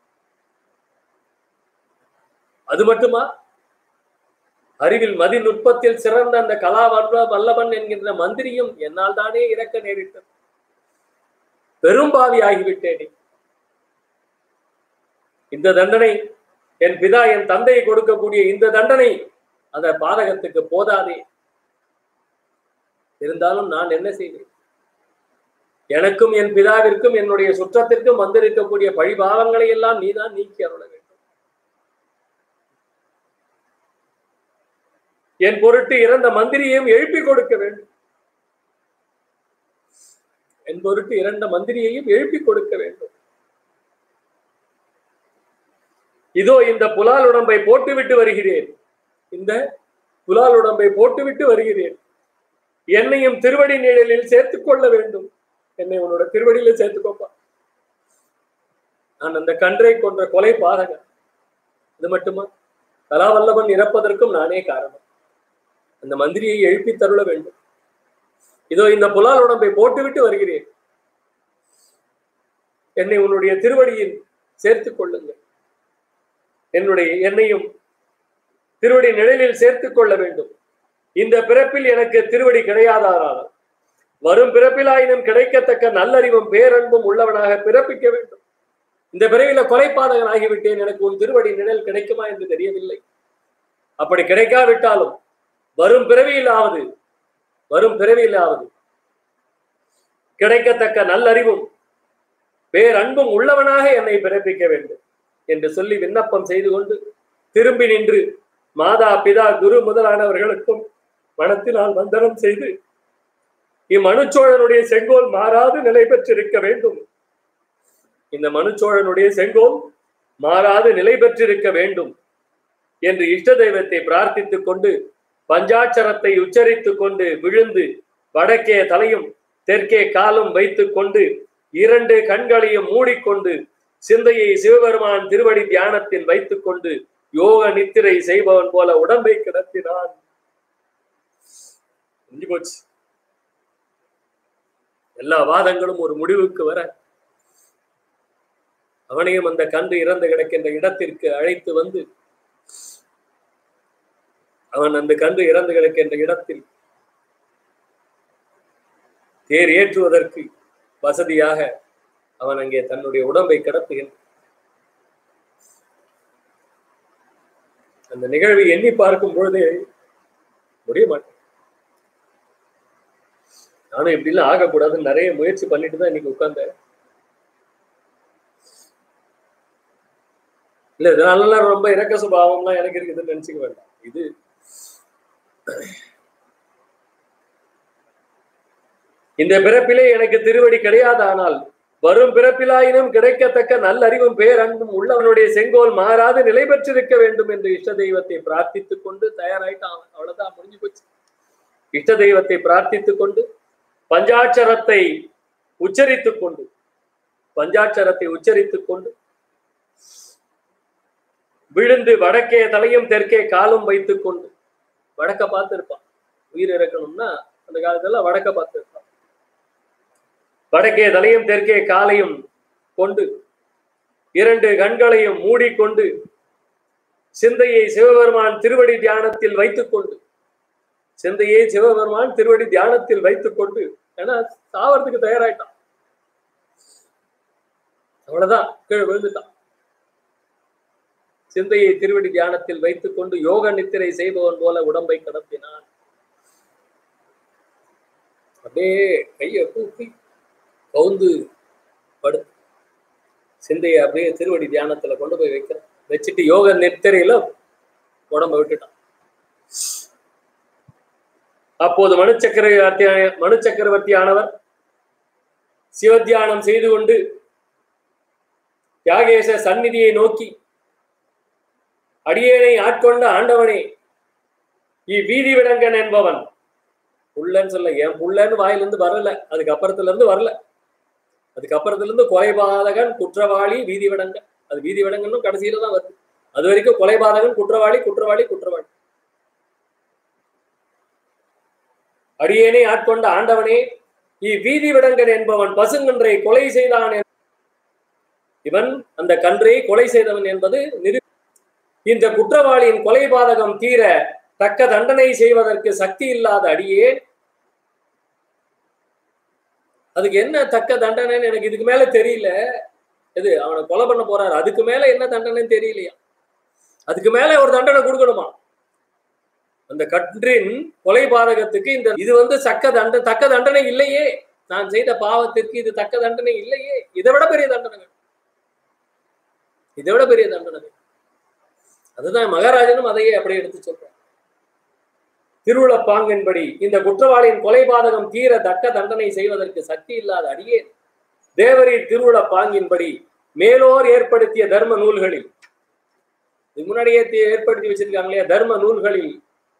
அது மட்டுமா அறிவில் மதி நுட்பத்தில் சிறந்த அந்த கலா வல்ல வல்லவன் என்கின்ற மந்திரியும் என்னால் தானே இறக்க நேரிட்டது பெரும்பாவி ஆகிவிட்டேனே இந்த தண்டனை என் பிதா என் தந்தையை கொடுக்கக்கூடிய இந்த தண்டனை அந்த பாதகத்துக்கு போதாதே இருந்தாலும் நான் என்ன செய்வேன் எனக்கும் என் பிதாவிற்கும் என்னுடைய சுற்றத்திற்கும் வந்திருக்கக்கூடிய பழிபாவங்களை எல்லாம் நீதான் நீக்கி அருள வேண்டும் என் பொருட்டு இறந்த மந்திரியையும் எழுப்பி கொடுக்க வேண்டும் என்பொருட்டு இரண்ட மந்திரியையும் எழுப்பி கொடுக்க வேண்டும் இதோ இந்த புலால் உடம்பை போட்டுவிட்டு வருகிறேன் இந்த புலால் உடம்பை போட்டுவிட்டு வருகிறேன் என்னையும் திருவடி நிழலில் சேர்த்துக் கொள்ள வேண்டும் என்னை உன்னோட திருவடியில சேர்த்துக்கோப்பா நான் அந்த கன்றை கொன்ற கொலை பாதகன் இது மட்டுமா கலாவல்லவன் இறப்பதற்கும் நானே காரணம் அந்த மந்திரியை எழுப்பி தருள வேண்டும் இதோ இந்த புலால் உடம்பை போட்டுவிட்டு வருகிறேன் என்னை உன்னுடைய திருவடியில் சேர்த்துக் கொள்ளுங்கள் என்னுடைய என்னையும் திருவடி நிழலில் சேர்த்துக் கொள்ள வேண்டும் இந்த பிறப்பில் எனக்கு திருவடி கிடையாதானால் வரும் பிறப்பிலாயினும் கிடைக்கத்தக்க நல்லறிவும் பேரன்பும் உள்ளவனாக பிறப்பிக்க வேண்டும் இந்த பிறவில கொலைப்பாதகன் ஆகிவிட்டேன் எனக்கு உன் திருவடி நிழல் கிடைக்குமா என்று தெரியவில்லை அப்படி கிடைக்காவிட்டாலும் வரும் பிறவியிலாவது வரும் பிறவியிலாவது கிடைக்கத்தக்க நல்லறிவும் பேரன்பும் உள்ளவனாக என்னை பிறப்பிக்க வேண்டும் என்று சொல்லி விண்ணப்பம் செய்து கொண்டு திரும்பி நின்று மாதா பிதா குரு முதலானவர்களுக்கும் மனத்தினால் வந்தனம் செய்து இம்மனுச்சோழனுடைய செங்கோல் மாறாது நிலை பெற்றிருக்க வேண்டும் இந்த மனுச்சோழனுடைய செங்கோல் மாறாது நிலை பெற்றிருக்க வேண்டும் என்று இஷ்ட தெய்வத்தை பிரார்த்தித்துக் கொண்டு பஞ்சாட்சரத்தை உச்சரித்துக் கொண்டு விழுந்து வடக்கே தலையும் தெற்கே காலும் வைத்துக் கொண்டு இரண்டு கண்களையும் மூடிக்கொண்டு சிந்தையை சிவபெருமான் திருவடி தியானத்தில் வைத்துக் கொண்டு யோக நித்திரை செய்பவன் போல உடம்பை கிடத்தினான் முடிஞ்சு போச்சு எல்லா வாதங்களும் ஒரு முடிவுக்கு வர அவனையும் அந்த கன்று இறந்து கிடக்கின்ற இடத்திற்கு அழைத்து வந்து அவன் அந்த கன்று இறந்து கிடக்கின்ற இடத்தில் தேர் ஏற்றுவதற்கு வசதியாக அவன் அங்கே தன்னுடைய உடம்பை கிடத்துகின்றான் அந்த நிகழ்வை எண்ணி பார்க்கும் பொழுதே முடிய மாட்டேன் நானும் இப்படிலாம் ஆகக்கூடாதுன்னு நிறைய முயற்சி பண்ணிட்டு தான் இன்னைக்கு உட்கார்ந்தேன் இல்ல இதனாலலாம் ரொம்ப இறக்க சுபாவம்லாம் எனக்கு இருக்குதுன்னு நினைச்சுக்க வேண்டாம் இது இந்த பிறப்பிலே எனக்கு திருவடி கிடையாதானால் வரும் பிறப்பிலாயினும் கிடைக்கத்தக்க நல்லறிவும் பேரன்பும் உள்ளவனுடைய செங்கோல் மாறாது நிலை பெற்றிருக்க வேண்டும் என்று இஷ்ட தெய்வத்தை பிரார்த்தித்துக் கொண்டு தயாராயிட்டான் அவ்வளவுதான் முடிஞ்சு போச்சு இஷ்ட தெய்வத்தை பிரார்த்தித்துக் கொண்டு பஞ்சாட்சரத்தை உச்சரித்துக் கொண்டு பஞ்சாட்சரத்தை உச்சரித்துக் கொண்டு விழுந்து வடக்கே தலையும் தெற்கே காலும் வைத்துக் கொண்டு வடக்க பார்த்திருப்பான் உயிர் இறக்கணும்னா அந்த காலத்துல வடக்க பார்த்திருப்பான் வடக்கே தலையும் தெற்கே காலையும் கொண்டு இரண்டு கண்களையும் மூடிக்கொண்டு சிந்தையை சிவபெருமான் திருவடி தியானத்தில் வைத்துக் கொண்டு சிந்தையை சிவபெருமான் திருவடி தியானத்தில் வைத்துக் கொண்டு ஏன்னா சாவறதுக்கு தயாராயிட்டான் அவ்வளவுதான் கீழே விழுந்துட்டான் சிந்தையை திருவடி தியானத்தில் வைத்துக் கொண்டு யோக நித்திரை செய்பவன் போல உடம்பை கடத்தினான் அப்படியே கையை கூப்பி கவுந்து படு சிந்தையை அப்படியே திருவடி தியானத்துல கொண்டு போய் வைக்கிறான் வச்சுட்டு யோக நித்திரையில உடம்ப விட்டுட்டான் அப்போது மனு சக்கரவர்த்தி மனு சக்கரவர்த்தி ஆனவர் சிவத்தியானம் செய்து கொண்டு தியாகேச சந்நிதியை நோக்கி அடியேனை ஆட்கொண்ட ஆண்டவனே இவ்வீதி விடங்கன் என்பவன் புள்ளன்னு சொல்ல என் புள்ளன்னு வாயிலிருந்து வரல அதுக்கு அப்புறத்துல இருந்து வரல அதுக்கு அப்புறத்துல இருந்து கொலைபாதகன் குற்றவாளி வீதி விடங்கன் அது வீதி விடங்கன்னு கடைசியில தான் வருது அது வரைக்கும் கொலைபாதகன் குற்றவாளி குற்றவாளி குற்றவாளி அடியேனை ஆட்கொண்ட ஆண்டவனே இவ்வீதி விடங்கன் என்பவன் பசுங்கன்றை கொலை செய்தான் இவன் அந்த கன்றை கொலை செய்தவன் என்பது நிரு இந்த குற்றவாளியின் கொலைபாதகம் தீர தக்க தண்டனை செய்வதற்கு சக்தி இல்லாத அடியேன் அதுக்கு என்ன தக்க தண்டனைன்னு எனக்கு இதுக்கு மேல தெரியல எது அவனை கொலை பண்ண போறாரு அதுக்கு மேல என்ன தண்டனைன்னு தெரியலையா அதுக்கு மேல ஒரு தண்டனை கொடுக்கணுமா அந்த கன்றின் கொலைபாதகத்துக்கு இந்த இது வந்து சக்க தண்ட தக்க தண்டனை இல்லையே நான் செய்த பாவத்திற்கு இது தக்க தண்டனை இல்லையே இதை விட பெரிய தண்டனை இதை விட பெரிய தண்டனை அதுதான் மகாராஜனும் அதையே அப்படியே எடுத்து சொல்றான் திருவுளப்பாங்கின்படி இந்த குற்றவாளியின் கொலைபாதகம் தீர தக்க தண்டனை செய்வதற்கு சக்தி இல்லாத அடியே தேவரீர் திருவுள பாங்கின்படி மேலோர் ஏற்படுத்திய தர்ம நூல்களில் இதுக்கு முன்னாடியே தே- ஏற்படுத்தி வச்சிருக்காங்க இல்லையா தர்ம நூல்களில்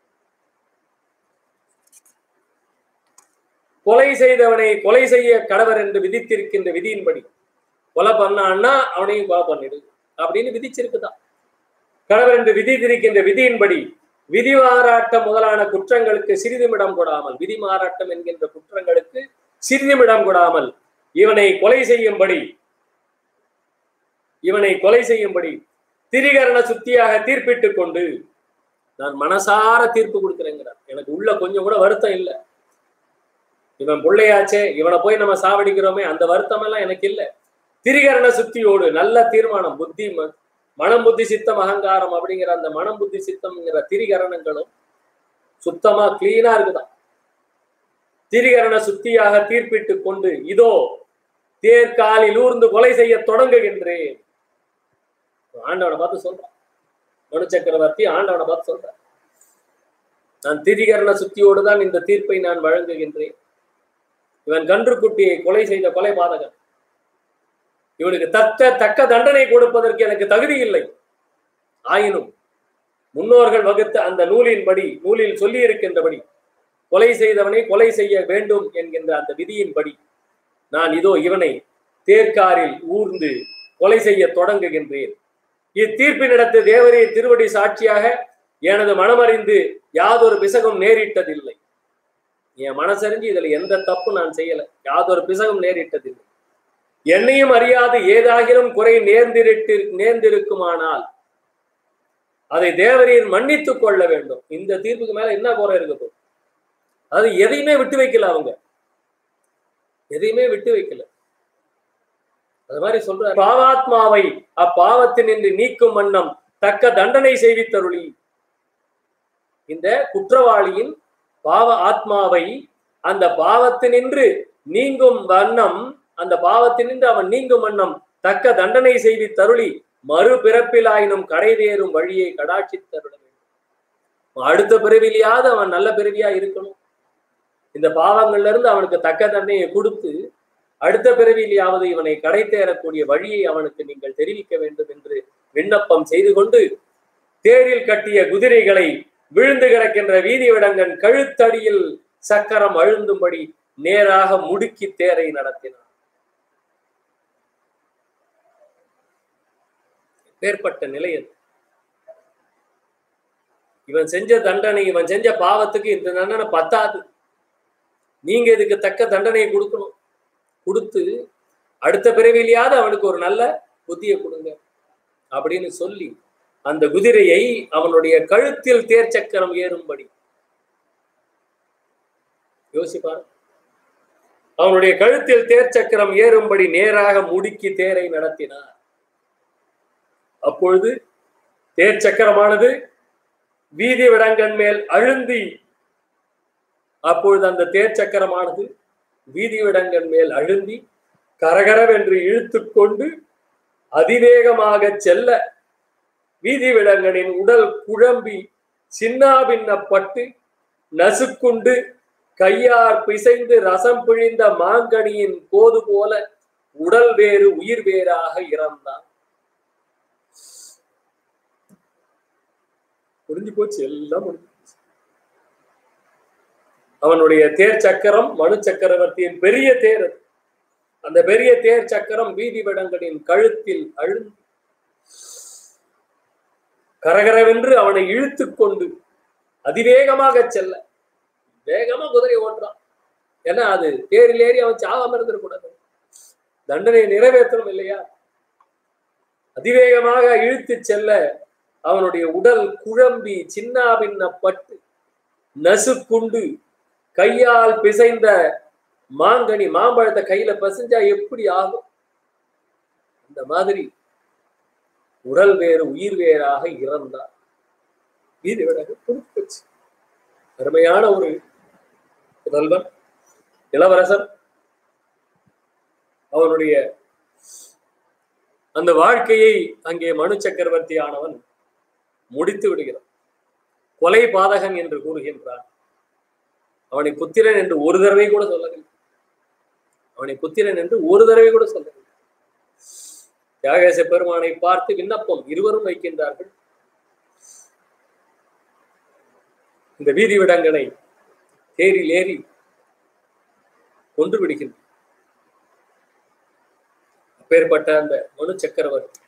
கொலை செய்தவனை கொலை செய்ய கடவர் என்று விதித்திருக்கின்ற விதியின்படி கொலை பண்ணான்னா அவனையும் கொலை பண்ணிடு அப்படின்னு விதிச்சிருக்குதான் கடவர் என்று விதித்திருக்கின்ற விதியின்படி விதி மாறாட்டம் முதலான குற்றங்களுக்கு சிறிதுமிடம் கொடாமல் விதி மாறாட்டம் என்கின்ற குற்றங்களுக்கு சிறிதுமிடம் கொடாமல் இவனை கொலை செய்யும்படி இவனை கொலை செய்யும்படி திரிகரண சுத்தியாக தீர்ப்பிட்டுக் கொண்டு நான் மனசார தீர்ப்பு கொடுக்கிறேங்கிறார் எனக்கு உள்ள கொஞ்சம் கூட வருத்தம் இல்லை இவன் பிள்ளையாச்சே இவனை போய் நம்ம சாவடிக்கிறோமே அந்த வருத்தம் எல்லாம் எனக்கு இல்லை திரிகரண சுத்தியோடு நல்ல தீர்மானம் புத்தி ம- மனம் புத்தி சித்தம் அகங்காரம் அப்படிங்கிற அந்த மனம் புத்தி சித்தம்ங்கிற திரிகரணங்களும் சுத்தமா கிளீனா இருக்குதான் திரிகரண சுத்தியாக தீர்ப்பிட்டு கொண்டு இதோ தேர்காலில் ஊர்ந்து கொலை செய்ய தொடங்குகின்றேன் ஆண்டவனை பார்த்து சொல்றான் மனு சக்கரவர்த்தி ஆண்டவனை பார்த்து சொல்றான் நான் திரிகரண சுத்தியோடு தான் இந்த தீர்ப்பை நான் வழங்குகின்றேன் இவன் கன்றுக்குட்டியை கொலை செய்த கொலை பாதகன் இவனுக்கு தக்க தக்க தண்டனை கொடுப்பதற்கு எனக்கு தகுதி இல்லை ஆயினும் முன்னோர்கள் வகுத்த அந்த நூலின்படி நூலில் சொல்லி இருக்கின்றபடி கொலை செய்தவனை கொலை செய்ய வேண்டும் என்கின்ற அந்த விதியின்படி நான் இதோ இவனை தேர்க்காரில் ஊர்ந்து கொலை செய்ய தொடங்குகின்றேன் இத்தீர்ப்பினிடத்து தேவரே திருவடி சாட்சியாக எனது மனமறிந்து யாதொரு பிசகும் நேரிட்டதில்லை என் மனசறிஞ்சு இதுல எந்த தப்பு நான் செய்யல யாதொரு பிசகும் நேரிட்டதில்லை என்னையும் அறியாது ஏதாகிலும் குறை நேர்ந்திருட்டு நேர்ந்திருக்குமானால் அதை தேவரீர் மன்னித்துக் கொள்ள வேண்டும் இந்த தீர்ப்புக்கு மேல என்ன குறை இருக்குது அது எதையுமே விட்டு வைக்கல அவங்க எதையுமே விட்டு வைக்கல அது மாதிரி சொல்ற பாவாத்மாவை அப்பாவத்தினின்று நீக்கும் வண்ணம் தக்க தண்டனை செய்வித்தருளி இந்த குற்றவாளியின் பாவ ஆத்மாவை அந்த பாவத்தினின்று நீங்கும் வண்ணம் அந்த பாவத்தினின்று அவன் நீங்கும் வண்ணம் தக்க தண்டனை செய்வி தருளி மறுபிறப்பிலாயினும் கரை தேரும் வழியை கடாட்சி தருள வேண்டும் அடுத்த பிறவிலையாவது அவன் நல்ல பிறவியா இருக்கணும் இந்த பாவங்கள்ல இருந்து அவனுக்கு தக்க தண்டனையை கொடுத்து அடுத்த பிறவிலையாவது இவனை கடை தேரக்கூடிய வழியை அவனுக்கு நீங்கள் தெரிவிக்க வேண்டும் என்று விண்ணப்பம் செய்து கொண்டு தேரில் கட்டிய குதிரைகளை விழுந்து கிடக்கின்ற வீதி விடங்கன் கழுத்தடியில் சக்கரம் அழுந்தும்படி நேராக முடுக்கி தேரை நடத்தினார் பேர்பட்ட நிலை அது இவன் செஞ்ச தண்டனை இவன் செஞ்ச பாவத்துக்கு இந்த தண்டனை பத்தாது நீங்க இதுக்கு தக்க தண்டனையை கொடுக்கணும் கொடுத்து அடுத்த பிறவிலையாவது அவனுக்கு ஒரு நல்ல புத்தியை கொடுங்க அப்படின்னு சொல்லி அந்த குதிரையை அவனுடைய கழுத்தில் தேர் சக்கரம் ஏறும்படி யோசிப்பார் அவனுடைய கழுத்தில் தேர் சக்கரம் ஏறும்படி நேராக முடுக்கி தேரை நடத்தினார் அப்பொழுது தேர் சக்கரமானது வீதி விடங்கன் மேல் அழுந்தி அப்பொழுது அந்த தேர் சக்கரமானது வீதி விடங்கன் மேல் அழுந்தி கரகரவென்று இழுத்து கொண்டு அதிவேகமாக செல்ல வீதி விடங்கனின் உடல் குழம்பி சின்னாபின்னப்பட்டு நசுக்குண்டு கையார் பிசைந்து ரசம் பிழிந்த மாங்கனியின் கோது போல உடல் வேறு உயிர் வேறாக இறந்தான் முடிஞ்சு போச்சு எல்லாம் முடிஞ்சு போச்சு. அவனுடைய தேர் சக்கரம் மனு சக்கரவர்த்தியின் பெரிய தேர் அது. அந்த பெரிய தேர் சக்கரம் வீதி விடங்களின் கழுத்தில் அழுந்து கரகரவென்று அவனை இழுத்து கொண்டு அதிவேகமாக செல்ல வேகமா குதிரை ஓட்டுறான் ஏன்னா அது தேரில் ஏறி அவன் சாகாம இருந்திருக்கூடாது தண்டனையை நிறைவேற்றணும் இல்லையா அதிவேகமாக இழுத்து செல்ல அவனுடைய உடல் குழம்பி சின்னாபின்னப்பட்டு நசுக்குண்டு கையால் பிசைந்த மாங்கனி மாம்பழத்தை கையில பசிஞ்சா எப்படி ஆகும் இந்த மாதிரி உடல் வேறு உயிர் வேறாக இறந்தார் வீதி விடகு புதுப்பச்சு அருமையான ஒரு புதல்வன் இளவரசர் அவனுடைய அந்த வாழ்க்கையை அங்கே மனு சக்கரவர்த்தி ஆனவன் முடித்து விடுகிறான் கொலை பாதகன் என்று கூறுகின்றான் அவனை புத்திரன் என்று ஒரு தடவை கூட சொல்லவில்லை அவனை புத்திரன் என்று ஒரு தடவை கூட சொல்லவில்லை தியாகேச பெருமானை பார்த்து விண்ணப்பம் இருவரும் வைக்கின்றார்கள் இந்த வீதி விடங்கனை தேரில் ஏறி கொன்று விடுகின்ற அப்பேற்பட்ட அந்த மனு சக்கரவர்த்தி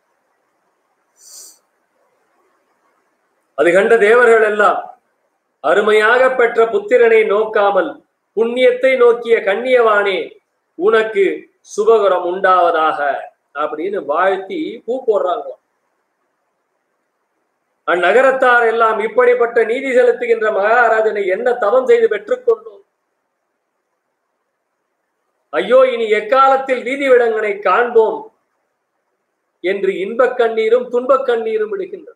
அது கண்ட தேவர்கள் எல்லாம் அருமையாக பெற்ற புத்திரனை நோக்காமல் புண்ணியத்தை நோக்கிய கண்ணியவானே உனக்கு சுபகரம் உண்டாவதாக அப்படின்னு வாழ்த்தி பூ போடுறாங்க அந்நகரத்தார் எல்லாம் இப்படிப்பட்ட நீதி செலுத்துகின்ற மகாராஜனை என்ன தவம் செய்து பெற்றுக்கொண்டோம் ஐயோ இனி எக்காலத்தில் வீதி விடங்கனை காண்போம் என்று இன்பக் கண்ணீரும் துன்பக் கண்ணீரும் விடுகின்றன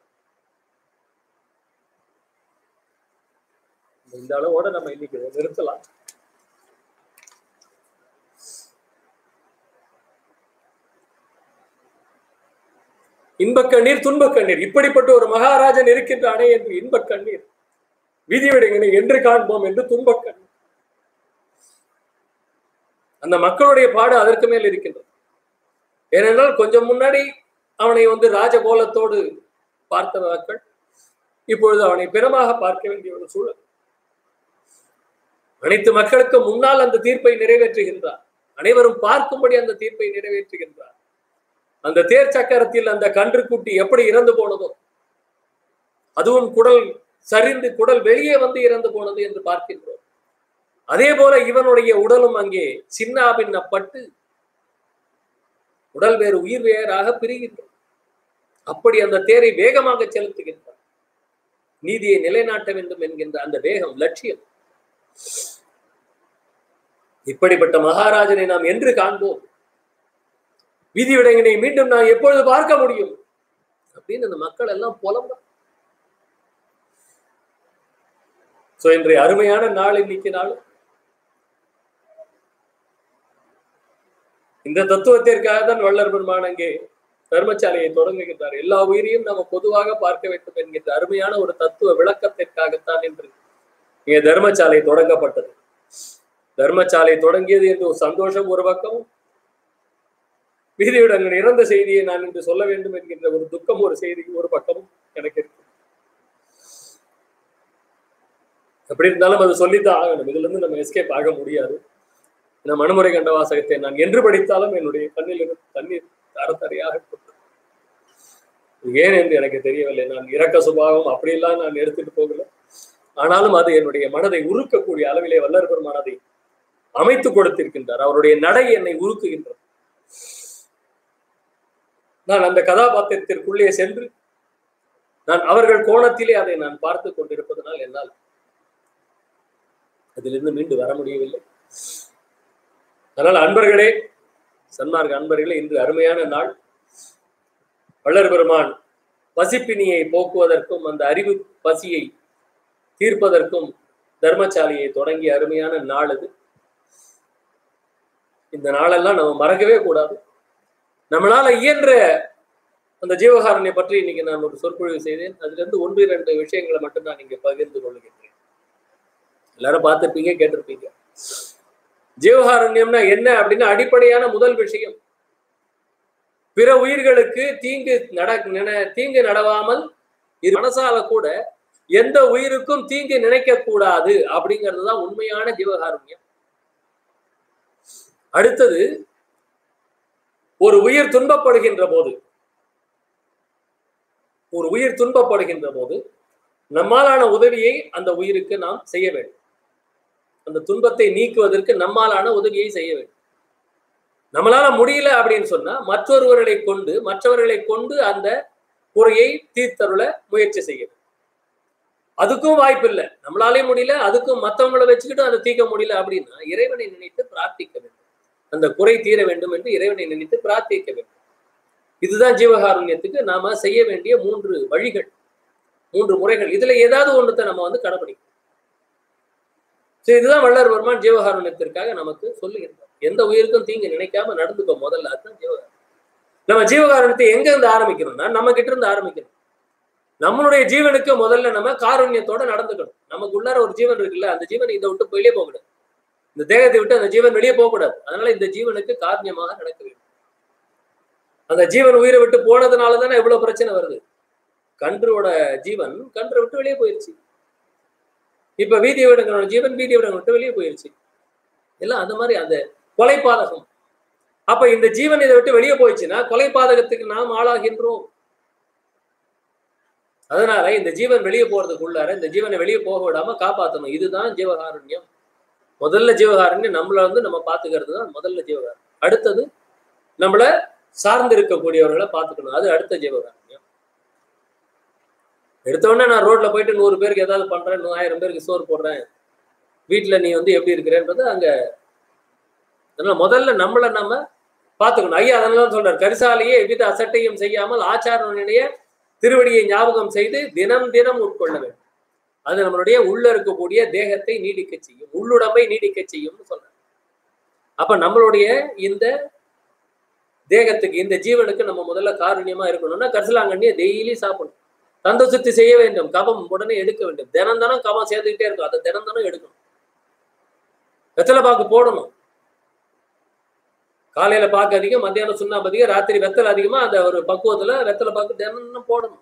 இந்த அளவோட நம்ம இன்னைக்கு இதை நிறுத்தலாம் இன்பக் கண்ணீர் துன்பக் கண்ணீர் இப்படிப்பட்ட ஒரு மகாராஜன் இருக்கின்றானே என்று இன்பக் கண்ணீர் விதிவிடங்களை என்று காண்போம் என்று துன்பக் கண்ணீர் அந்த மக்களுடைய பாடு அதற்கு மேல் இருக்கின்றது ஏனென்றால் கொஞ்சம் முன்னாடி அவனை வந்து ராஜகோலத்தோடு பார்த்த மக்கள் இப்பொழுது அவனை பிணமாக பார்க்க வேண்டிய ஒரு சூழல் அனைத்து மக்களுக்கு முன்னால் அந்த தீர்ப்பை நிறைவேற்றுகின்றார் அனைவரும் பார்க்கும்படி அந்த தீர்ப்பை நிறைவேற்றுகின்றார் அந்த தேர் சக்கரத்தில் அந்த கன்றுக்குட்டி எப்படி இறந்து போனதோ அதுவும் குடல் சரிந்து குடல் வெளியே வந்து இறந்து போனது என்று பார்க்கின்றோம் அதே போல இவனுடைய உடலும் அங்கே சின்னாபின்னப்பட்டு உடல் வேறு உயிர் வேறாக பிரிகின்றது அப்படி அந்த தேரை வேகமாக செலுத்துகின்றார் நீதியை நிலைநாட்ட வேண்டும் என்கின்ற அந்த வேகம் லட்சியம் இப்படிப்பட்ட மகாராஜனை நாம் என்று காண்போம் விதி விடங்கினை மீண்டும் நான் எப்பொழுது பார்க்க முடியும் அப்படின்னு அந்த மக்கள் எல்லாம் புலம்ப சோ இன்றைய அருமையான நாள் இன்னைக்கு நாள் இந்த தத்துவத்திற்காக தான் வள்ளல் பெருமான் அங்கே தர்மசாலையை தொடங்குகின்றார் எல்லா உயிரையும் நம்ம பொதுவாக பார்க்க வேண்டும் என்கின்ற அருமையான ஒரு தத்துவ விளக்கத்திற்காகத்தான் என்று இங்கே தர்மசாலை தொடங்கப்பட்டது தர்மசாலை தொடங்கியது என்று ஒரு சந்தோஷம் ஒரு பக்கம் வீதியுடன் இறந்த செய்தியை நான் இன்று சொல்ல வேண்டும் என்கின்ற ஒரு துக்கம் ஒரு செய்தி ஒரு பக்கமும் எனக்கு இருக்கு எப்படி இருந்தாலும் அது சொல்லித்தான் ஆகணும் இதுல இருந்து நம்ம எஸ்கேப் ஆக முடியாது இந்த மனுமுறை கண்ட வாசகத்தை நான் என்று படித்தாலும் என்னுடைய கண்ணில் இருந்து தண்ணீர் தரத்தரையாக ஏன் என்று எனக்கு தெரியவில்லை நான் இறக்க சுபாவம் அப்படியெல்லாம் நான் எடுத்துட்டு போகல ஆனாலும் அது என்னுடைய மனதை உருக்கக்கூடிய அளவிலே வல்லர் பெருமானதை அமைத்து கொடுத்திருக்கின்றார் அவருடைய நடை என்னை உருக்குகின்றது நான் அந்த கதாபாத்திரத்திற்குள்ளே சென்று நான் அவர்கள் கோணத்திலே அதை நான் பார்த்து கொண்டிருப்பதனால் என்னால் அதிலிருந்து மீண்டு வர முடியவில்லை அதனால் அன்பர்களே சன்மார்க்க அன்பர்களே இன்று அருமையான நாள் வள்ளர் பெருமான் பசிப்பினியை போக்குவதற்கும் அந்த அறிவு பசியை தீர்ப்பதற்கும் தர்மசாலையை தொடங்கிய அருமையான நாள் இது இந்த நாளெல்லாம் நம்ம மறக்கவே கூடாது நம்மளால இயன்ற அந்த ஜீவகாரண்யை பற்றி இன்னைக்கு நான் ஒரு சொற்பொழிவு செய்தேன் அதுல இருந்து ஒன்று இரண்டு விஷயங்களை மட்டும் நான் இங்க பகிர்ந்து கொள்ளுகின்றேன் எல்லாரும் பார்த்திருப்பீங்க கேட்டிருப்பீங்க ஜீவகாரண்யம்னா என்ன அப்படின்னு அடிப்படையான முதல் விஷயம் பிற உயிர்களுக்கு தீங்கு நட தீங்கு நடவாமல் இரு மனசால கூட எந்த உயிருக்கும் தீங்கு நினைக்க கூடாது அப்படிங்கிறது தான் உண்மையான ஜீவகாருண்யம் அடுத்தது ஒரு உயிர் துன்பப்படுகின்ற போது ஒரு உயிர் துன்பப்படுகின்ற போது நம்மாலான உதவியை அந்த உயிருக்கு நாம் செய்ய வேண்டும் அந்த துன்பத்தை நீக்குவதற்கு நம்மாலான உதவியை செய்ய வேண்டும் நம்மளால முடியல அப்படின்னு சொன்னா மற்றொருவர்களை கொண்டு மற்றவர்களை கொண்டு அந்த குறையை தீர்த்தருள முயற்சி செய்ய வேண்டும் அதுக்கும் வாய்ப்பு இல்லை நம்மளாலே முடியல அதுக்கும் மற்றவங்களை வச்சுக்கிட்டு அதை தீர்க்க முடியல அப்படின்னா இறைவனை நினைத்து பிரார்த்திக்க வேண்டும் அந்த குறை தீர வேண்டும் என்று இறைவனை நினைத்து பிரார்த்திக்க வேண்டும் இதுதான் ஜீவகாருண்யத்துக்கு நாம செய்ய வேண்டிய மூன்று வழிகள் மூன்று முறைகள் இதுல ஏதாவது ஒன்றத்தை நம்ம வந்து கடைபிடிக்கணும் இதுதான் வள்ளர் பெருமான் ஜீவகாருண்யத்திற்காக நமக்கு சொல்லுகின்றார் எந்த உயிருக்கும் தீங்கு நினைக்காம நடந்துக்கோ முதல்ல அதுதான் ஜீவகாருண்யம் நம்ம ஜீவகாருண்யத்தை எங்க இருந்து ஆரம்பிக்கணும்னா நம்ம கிட்ட இருந்து ஆரம்பிக்கணும் நம்மளுடைய ஜீவனுக்கு முதல்ல நம்ம காருண்யத்தோட நடந்துக்கணும் நமக்கு உள்ளார ஒரு ஜீவன் இருக்குல்ல அந்த ஜீவன் இதை விட்டு வெளியே போகக்கூடாது இந்த தேகத்தை விட்டு அந்த ஜீவன் வெளியே போகக்கூடாது அதனால இந்த ஜீவனுக்கு காரணியமாக நடக்க வேண்டும் அந்த ஜீவன் உயிரை விட்டு போனதுனால தானே இவ்வளவு பிரச்சனை வருது கன்றுவோட ஜீவன் கன்றை விட்டு வெளியே போயிருச்சு இப்ப வீதிய விடங்களோட ஜீவன் வீதிய விடங்களை விட்டு வெளியே போயிருச்சு எல்லாம் அந்த மாதிரி அந்த கொலை பாதகம் அப்ப இந்த ஜீவன் இதை விட்டு வெளியே போயிடுச்சுன்னா கொலை பாதகத்துக்கு நாம் ஆளாகின்றோம் அதனால இந்த ஜீவன் வெளியே போறதுக்குள்ளார இந்த ஜீவனை வெளியே போக விடாம காப்பாற்றணும் இதுதான் ஜீவகாருண்யம் முதல்ல ஜீவகாருண்யம் நம்மள வந்து நம்ம பாத்துக்கிறது தான் முதல்ல ஜீவகாருண்யம் அடுத்தது நம்மள சார்ந்து இருக்கக்கூடியவர்களை பார்த்துக்கணும் அது அடுத்த ஜீவகாருண்யம் எடுத்தோடனே நான் ரோட்ல போயிட்டு நூறு பேருக்கு ஏதாவது பண்றேன் ஆயிரம் பேருக்கு சோறு போடுறேன் வீட்டுல நீ வந்து எப்படி இருக்கிறேன்றது அங்க அதனால முதல்ல நம்மளை நம்ம பார்த்துக்கணும் ஐயா அதனால சொல்றாரு கரிசாலையே எவ்வித அசட்டையும் செய்யாமல் ஆச்சாரனுடைய திருவடியை ஞாபகம் செய்து தினம் தினம் உட்கொள்ள வேண்டும் அது நம்மளுடைய உள்ள இருக்கக்கூடிய தேகத்தை நீடிக்க செய்யும் உள்ளுடம்பை நீடிக்க செய்யும்னு சொல்றாரு அப்ப நம்மளுடைய இந்த தேகத்துக்கு இந்த ஜீவனுக்கு நம்ம முதல்ல காரணியமா இருக்கணும்னா கரிசலாங்கண்ணியை டெய்லி சாப்பிடணும் தந்த சுத்தி செய்ய வேண்டும் கபம் உடனே எடுக்க வேண்டும் தினம் தினம் கபம் சேர்த்துக்கிட்டே இருக்கும் அதை தினம் தினம் எடுக்கணும் வெத்தலை பாக்கு போடணும் காலையில பாக்கு அதிகம் மத்தியானம் சுண்ணாம்பு அதிகம் ராத்திரி வெத்தலை அதிகமா அந்த ஒரு பக்குவத்துல வெத்தலை பாக்கு தினம் போடணும்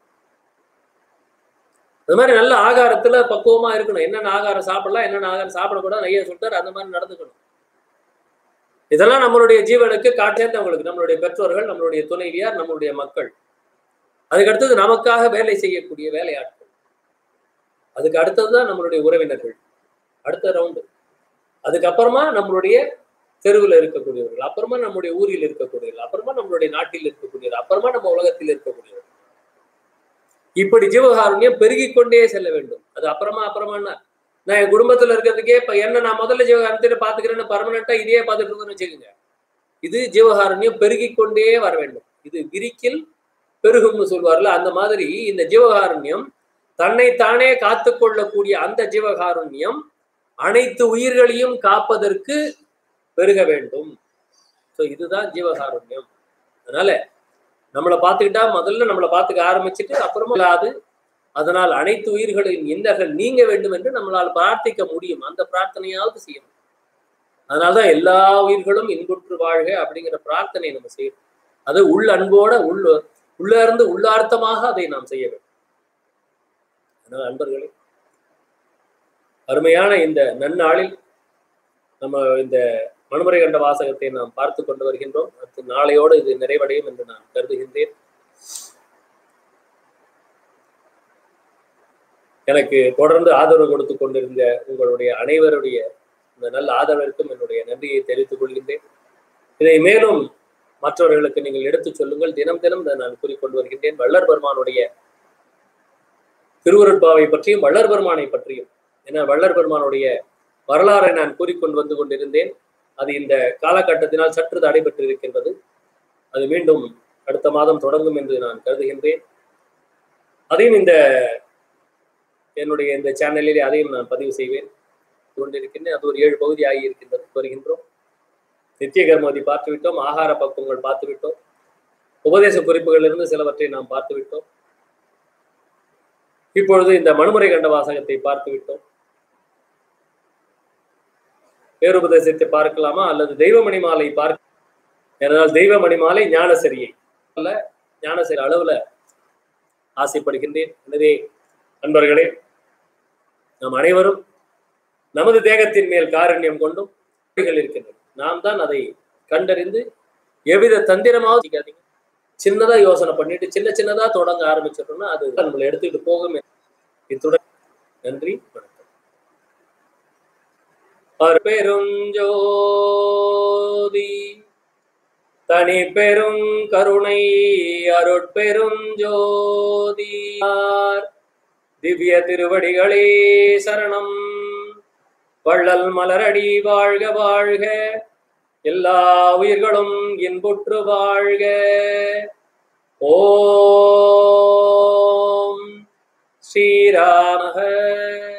அது மாதிரி நல்ல ஆகாரத்துல பக்குவமா இருக்கணும் என்னென்ன ஆகாரம் சாப்பிடலாம் என்னென்ன ஆகாரம் சாப்பிடக்கூடாது ஐயா சொல்லிட்டாரு அந்த மாதிரி நடந்துக்கணும் இதெல்லாம் நம்மளுடைய ஜீவனுக்கு காட்டேந்தவங்களுக்கு நம்மளுடைய பெற்றோர்கள் நம்மளுடைய துணைவியார் நம்மளுடைய மக்கள் அதுக்கு அடுத்தது நமக்காக வேலை செய்யக்கூடிய வேலையாட்கள் அதுக்கு அடுத்ததுதான் நம்மளுடைய உறவினர்கள் அடுத்த ரவுண்டு அதுக்கப்புறமா நம்மளுடைய தெருவில் இருக்கக்கூடியவர்கள் அப்புறமா நம்முடைய ஊரில் இருக்கக்கூடியவர்கள் அப்புறமா நம்மளுடைய நாட்டில் இருக்கக்கூடியவர்கள் அப்புறமா நம்ம உலகத்தில் இருக்கக்கூடியவர்கள் இப்படி ஜீவகாருண்யம் பெருகி கொண்டே செல்ல வேண்டும் அது அப்புறமா அப்புறமா நான் என் குடும்பத்துல இருக்கிறதுக்கே இப்ப என்ன நான் முதல்ல ஜீவகாரணத்தை பாத்துக்கிறேன்னு பர்மனண்டா இதையே பார்த்துட்டு இருந்தேன்னு வச்சுக்கோங்க இது ஜீவகாருண்யம் பெருகி கொண்டே வர வேண்டும் இது விரிக்கில் பெருகும்னு சொல்வார்ல அந்த மாதிரி இந்த ஜீவகாருண்யம் தன்னை தானே காத்து கொள்ளக்கூடிய அந்த ஜீவகாருண்யம் அனைத்து உயிர்களையும் காப்பதற்கு பெருக வேண்டும் ஸோ இதுதான் ஜீவகாருண்யம் அதனால நம்மளை பார்த்துக்கிட்டா முதல்ல நம்மளை பார்த்துக்க ஆரம்பிச்சுட்டு அப்புறமா இல்லாது அதனால் அனைத்து உயிர்களின் இன்னர்கள் நீங்க வேண்டும் என்று நம்மளால் பிரார்த்திக்க முடியும் அந்த பிரார்த்தனையாவது செய்யணும் அதனால்தான் எல்லா உயிர்களும் இன்புற்று வாழ்க அப்படிங்கிற பிரார்த்தனை நம்ம செய்யணும் அது உள் அன்போட உள் உள்ள இருந்து உள்ளார்த்தமாக அதை நாம் செய்ய வேண்டும் அதனால் அன்பர்களே அருமையான இந்த நன்னாளில் நம்ம இந்த மனுமுறை கண்ட வாசகத்தை நாம் பார்த்து கொண்டு வருகின்றோம் அடுத்து நாளையோடு இது நிறைவடையும் என்று நான் கருதுகின்றேன் எனக்கு தொடர்ந்து ஆதரவு கொடுத்து கொண்டிருந்த உங்களுடைய அனைவருடைய இந்த நல்ல ஆதரவிற்கும் என்னுடைய நன்றியை தெரிவித்துக் கொள்கின்றேன் இதை மேலும் மற்றவர்களுக்கு நீங்கள் எடுத்துச் சொல்லுங்கள் தினம் தினம் இதை நான் கூறிக்கொண்டு வருகின்றேன் வள்ளர் பெருமானுடைய திருவருட்பாவை பற்றியும் வள்ளர் பெருமானை பற்றியும் ஏன்னா வள்ளர் பெருமானுடைய வரலாறை நான் கூறிக்கொண்டு வந்து கொண்டிருந்தேன் அது இந்த காலகட்டத்தினால் சற்று தடைபெற்று இருக்கின்றது அது மீண்டும் அடுத்த மாதம் தொடங்கும் என்று நான் கருதுகின்றேன் அதையும் இந்த என்னுடைய இந்த சேனலிலே அதையும் நான் பதிவு செய்வேன் கொண்டிருக்கின்றேன் அது ஒரு ஏழு பகுதி ஆகி இருக்கின்றது வருகின்றோம் நித்திய கர்மதி பார்த்து விட்டோம் ஆகார பக்குவங்கள் பார்த்து விட்டோம் உபதேச குறிப்புகளிலிருந்து சிலவற்றை நாம் பார்த்து விட்டோம் இப்பொழுது இந்த மனுமுறை கண்ட வாசகத்தை பார்த்து விட்டோம் பேருபதேசத்தை பார்க்கலாமா அல்லது தெய்வமணி மாலை பார்க்க ஏனால் தெய்வமணி மாலை ஞானசரியை அல்ல ஞானசரி அளவுல ஆசைப்படுகின்றேன் எனவே நண்பர்களே நாம் அனைவரும் நமது தேகத்தின் மேல் காரண்யம் கொண்டும் இருக்கின்றன நாம் தான் அதை கண்டறிந்து எவ்வித தந்திரமாவது சின்னதா யோசனை பண்ணிட்டு சின்ன சின்னதா தொடங்க ஆரம்பிச்சிட்டோம்னா அது நம்மளை எடுத்துக்கிட்டு போகும் இத்துடன் நன்றி வணக்கம் பெருஞ்சோதி தனி பெரும் கருணை அருட்பெருஞ்சோதி திவ்ய திருவடிகளே சரணம் வள்ளல் மலரடி வாழ்க வாழ்க எல்லா உயிர்களும் இன்புற்று வாழ்க ஓம் ஸ்ரீராம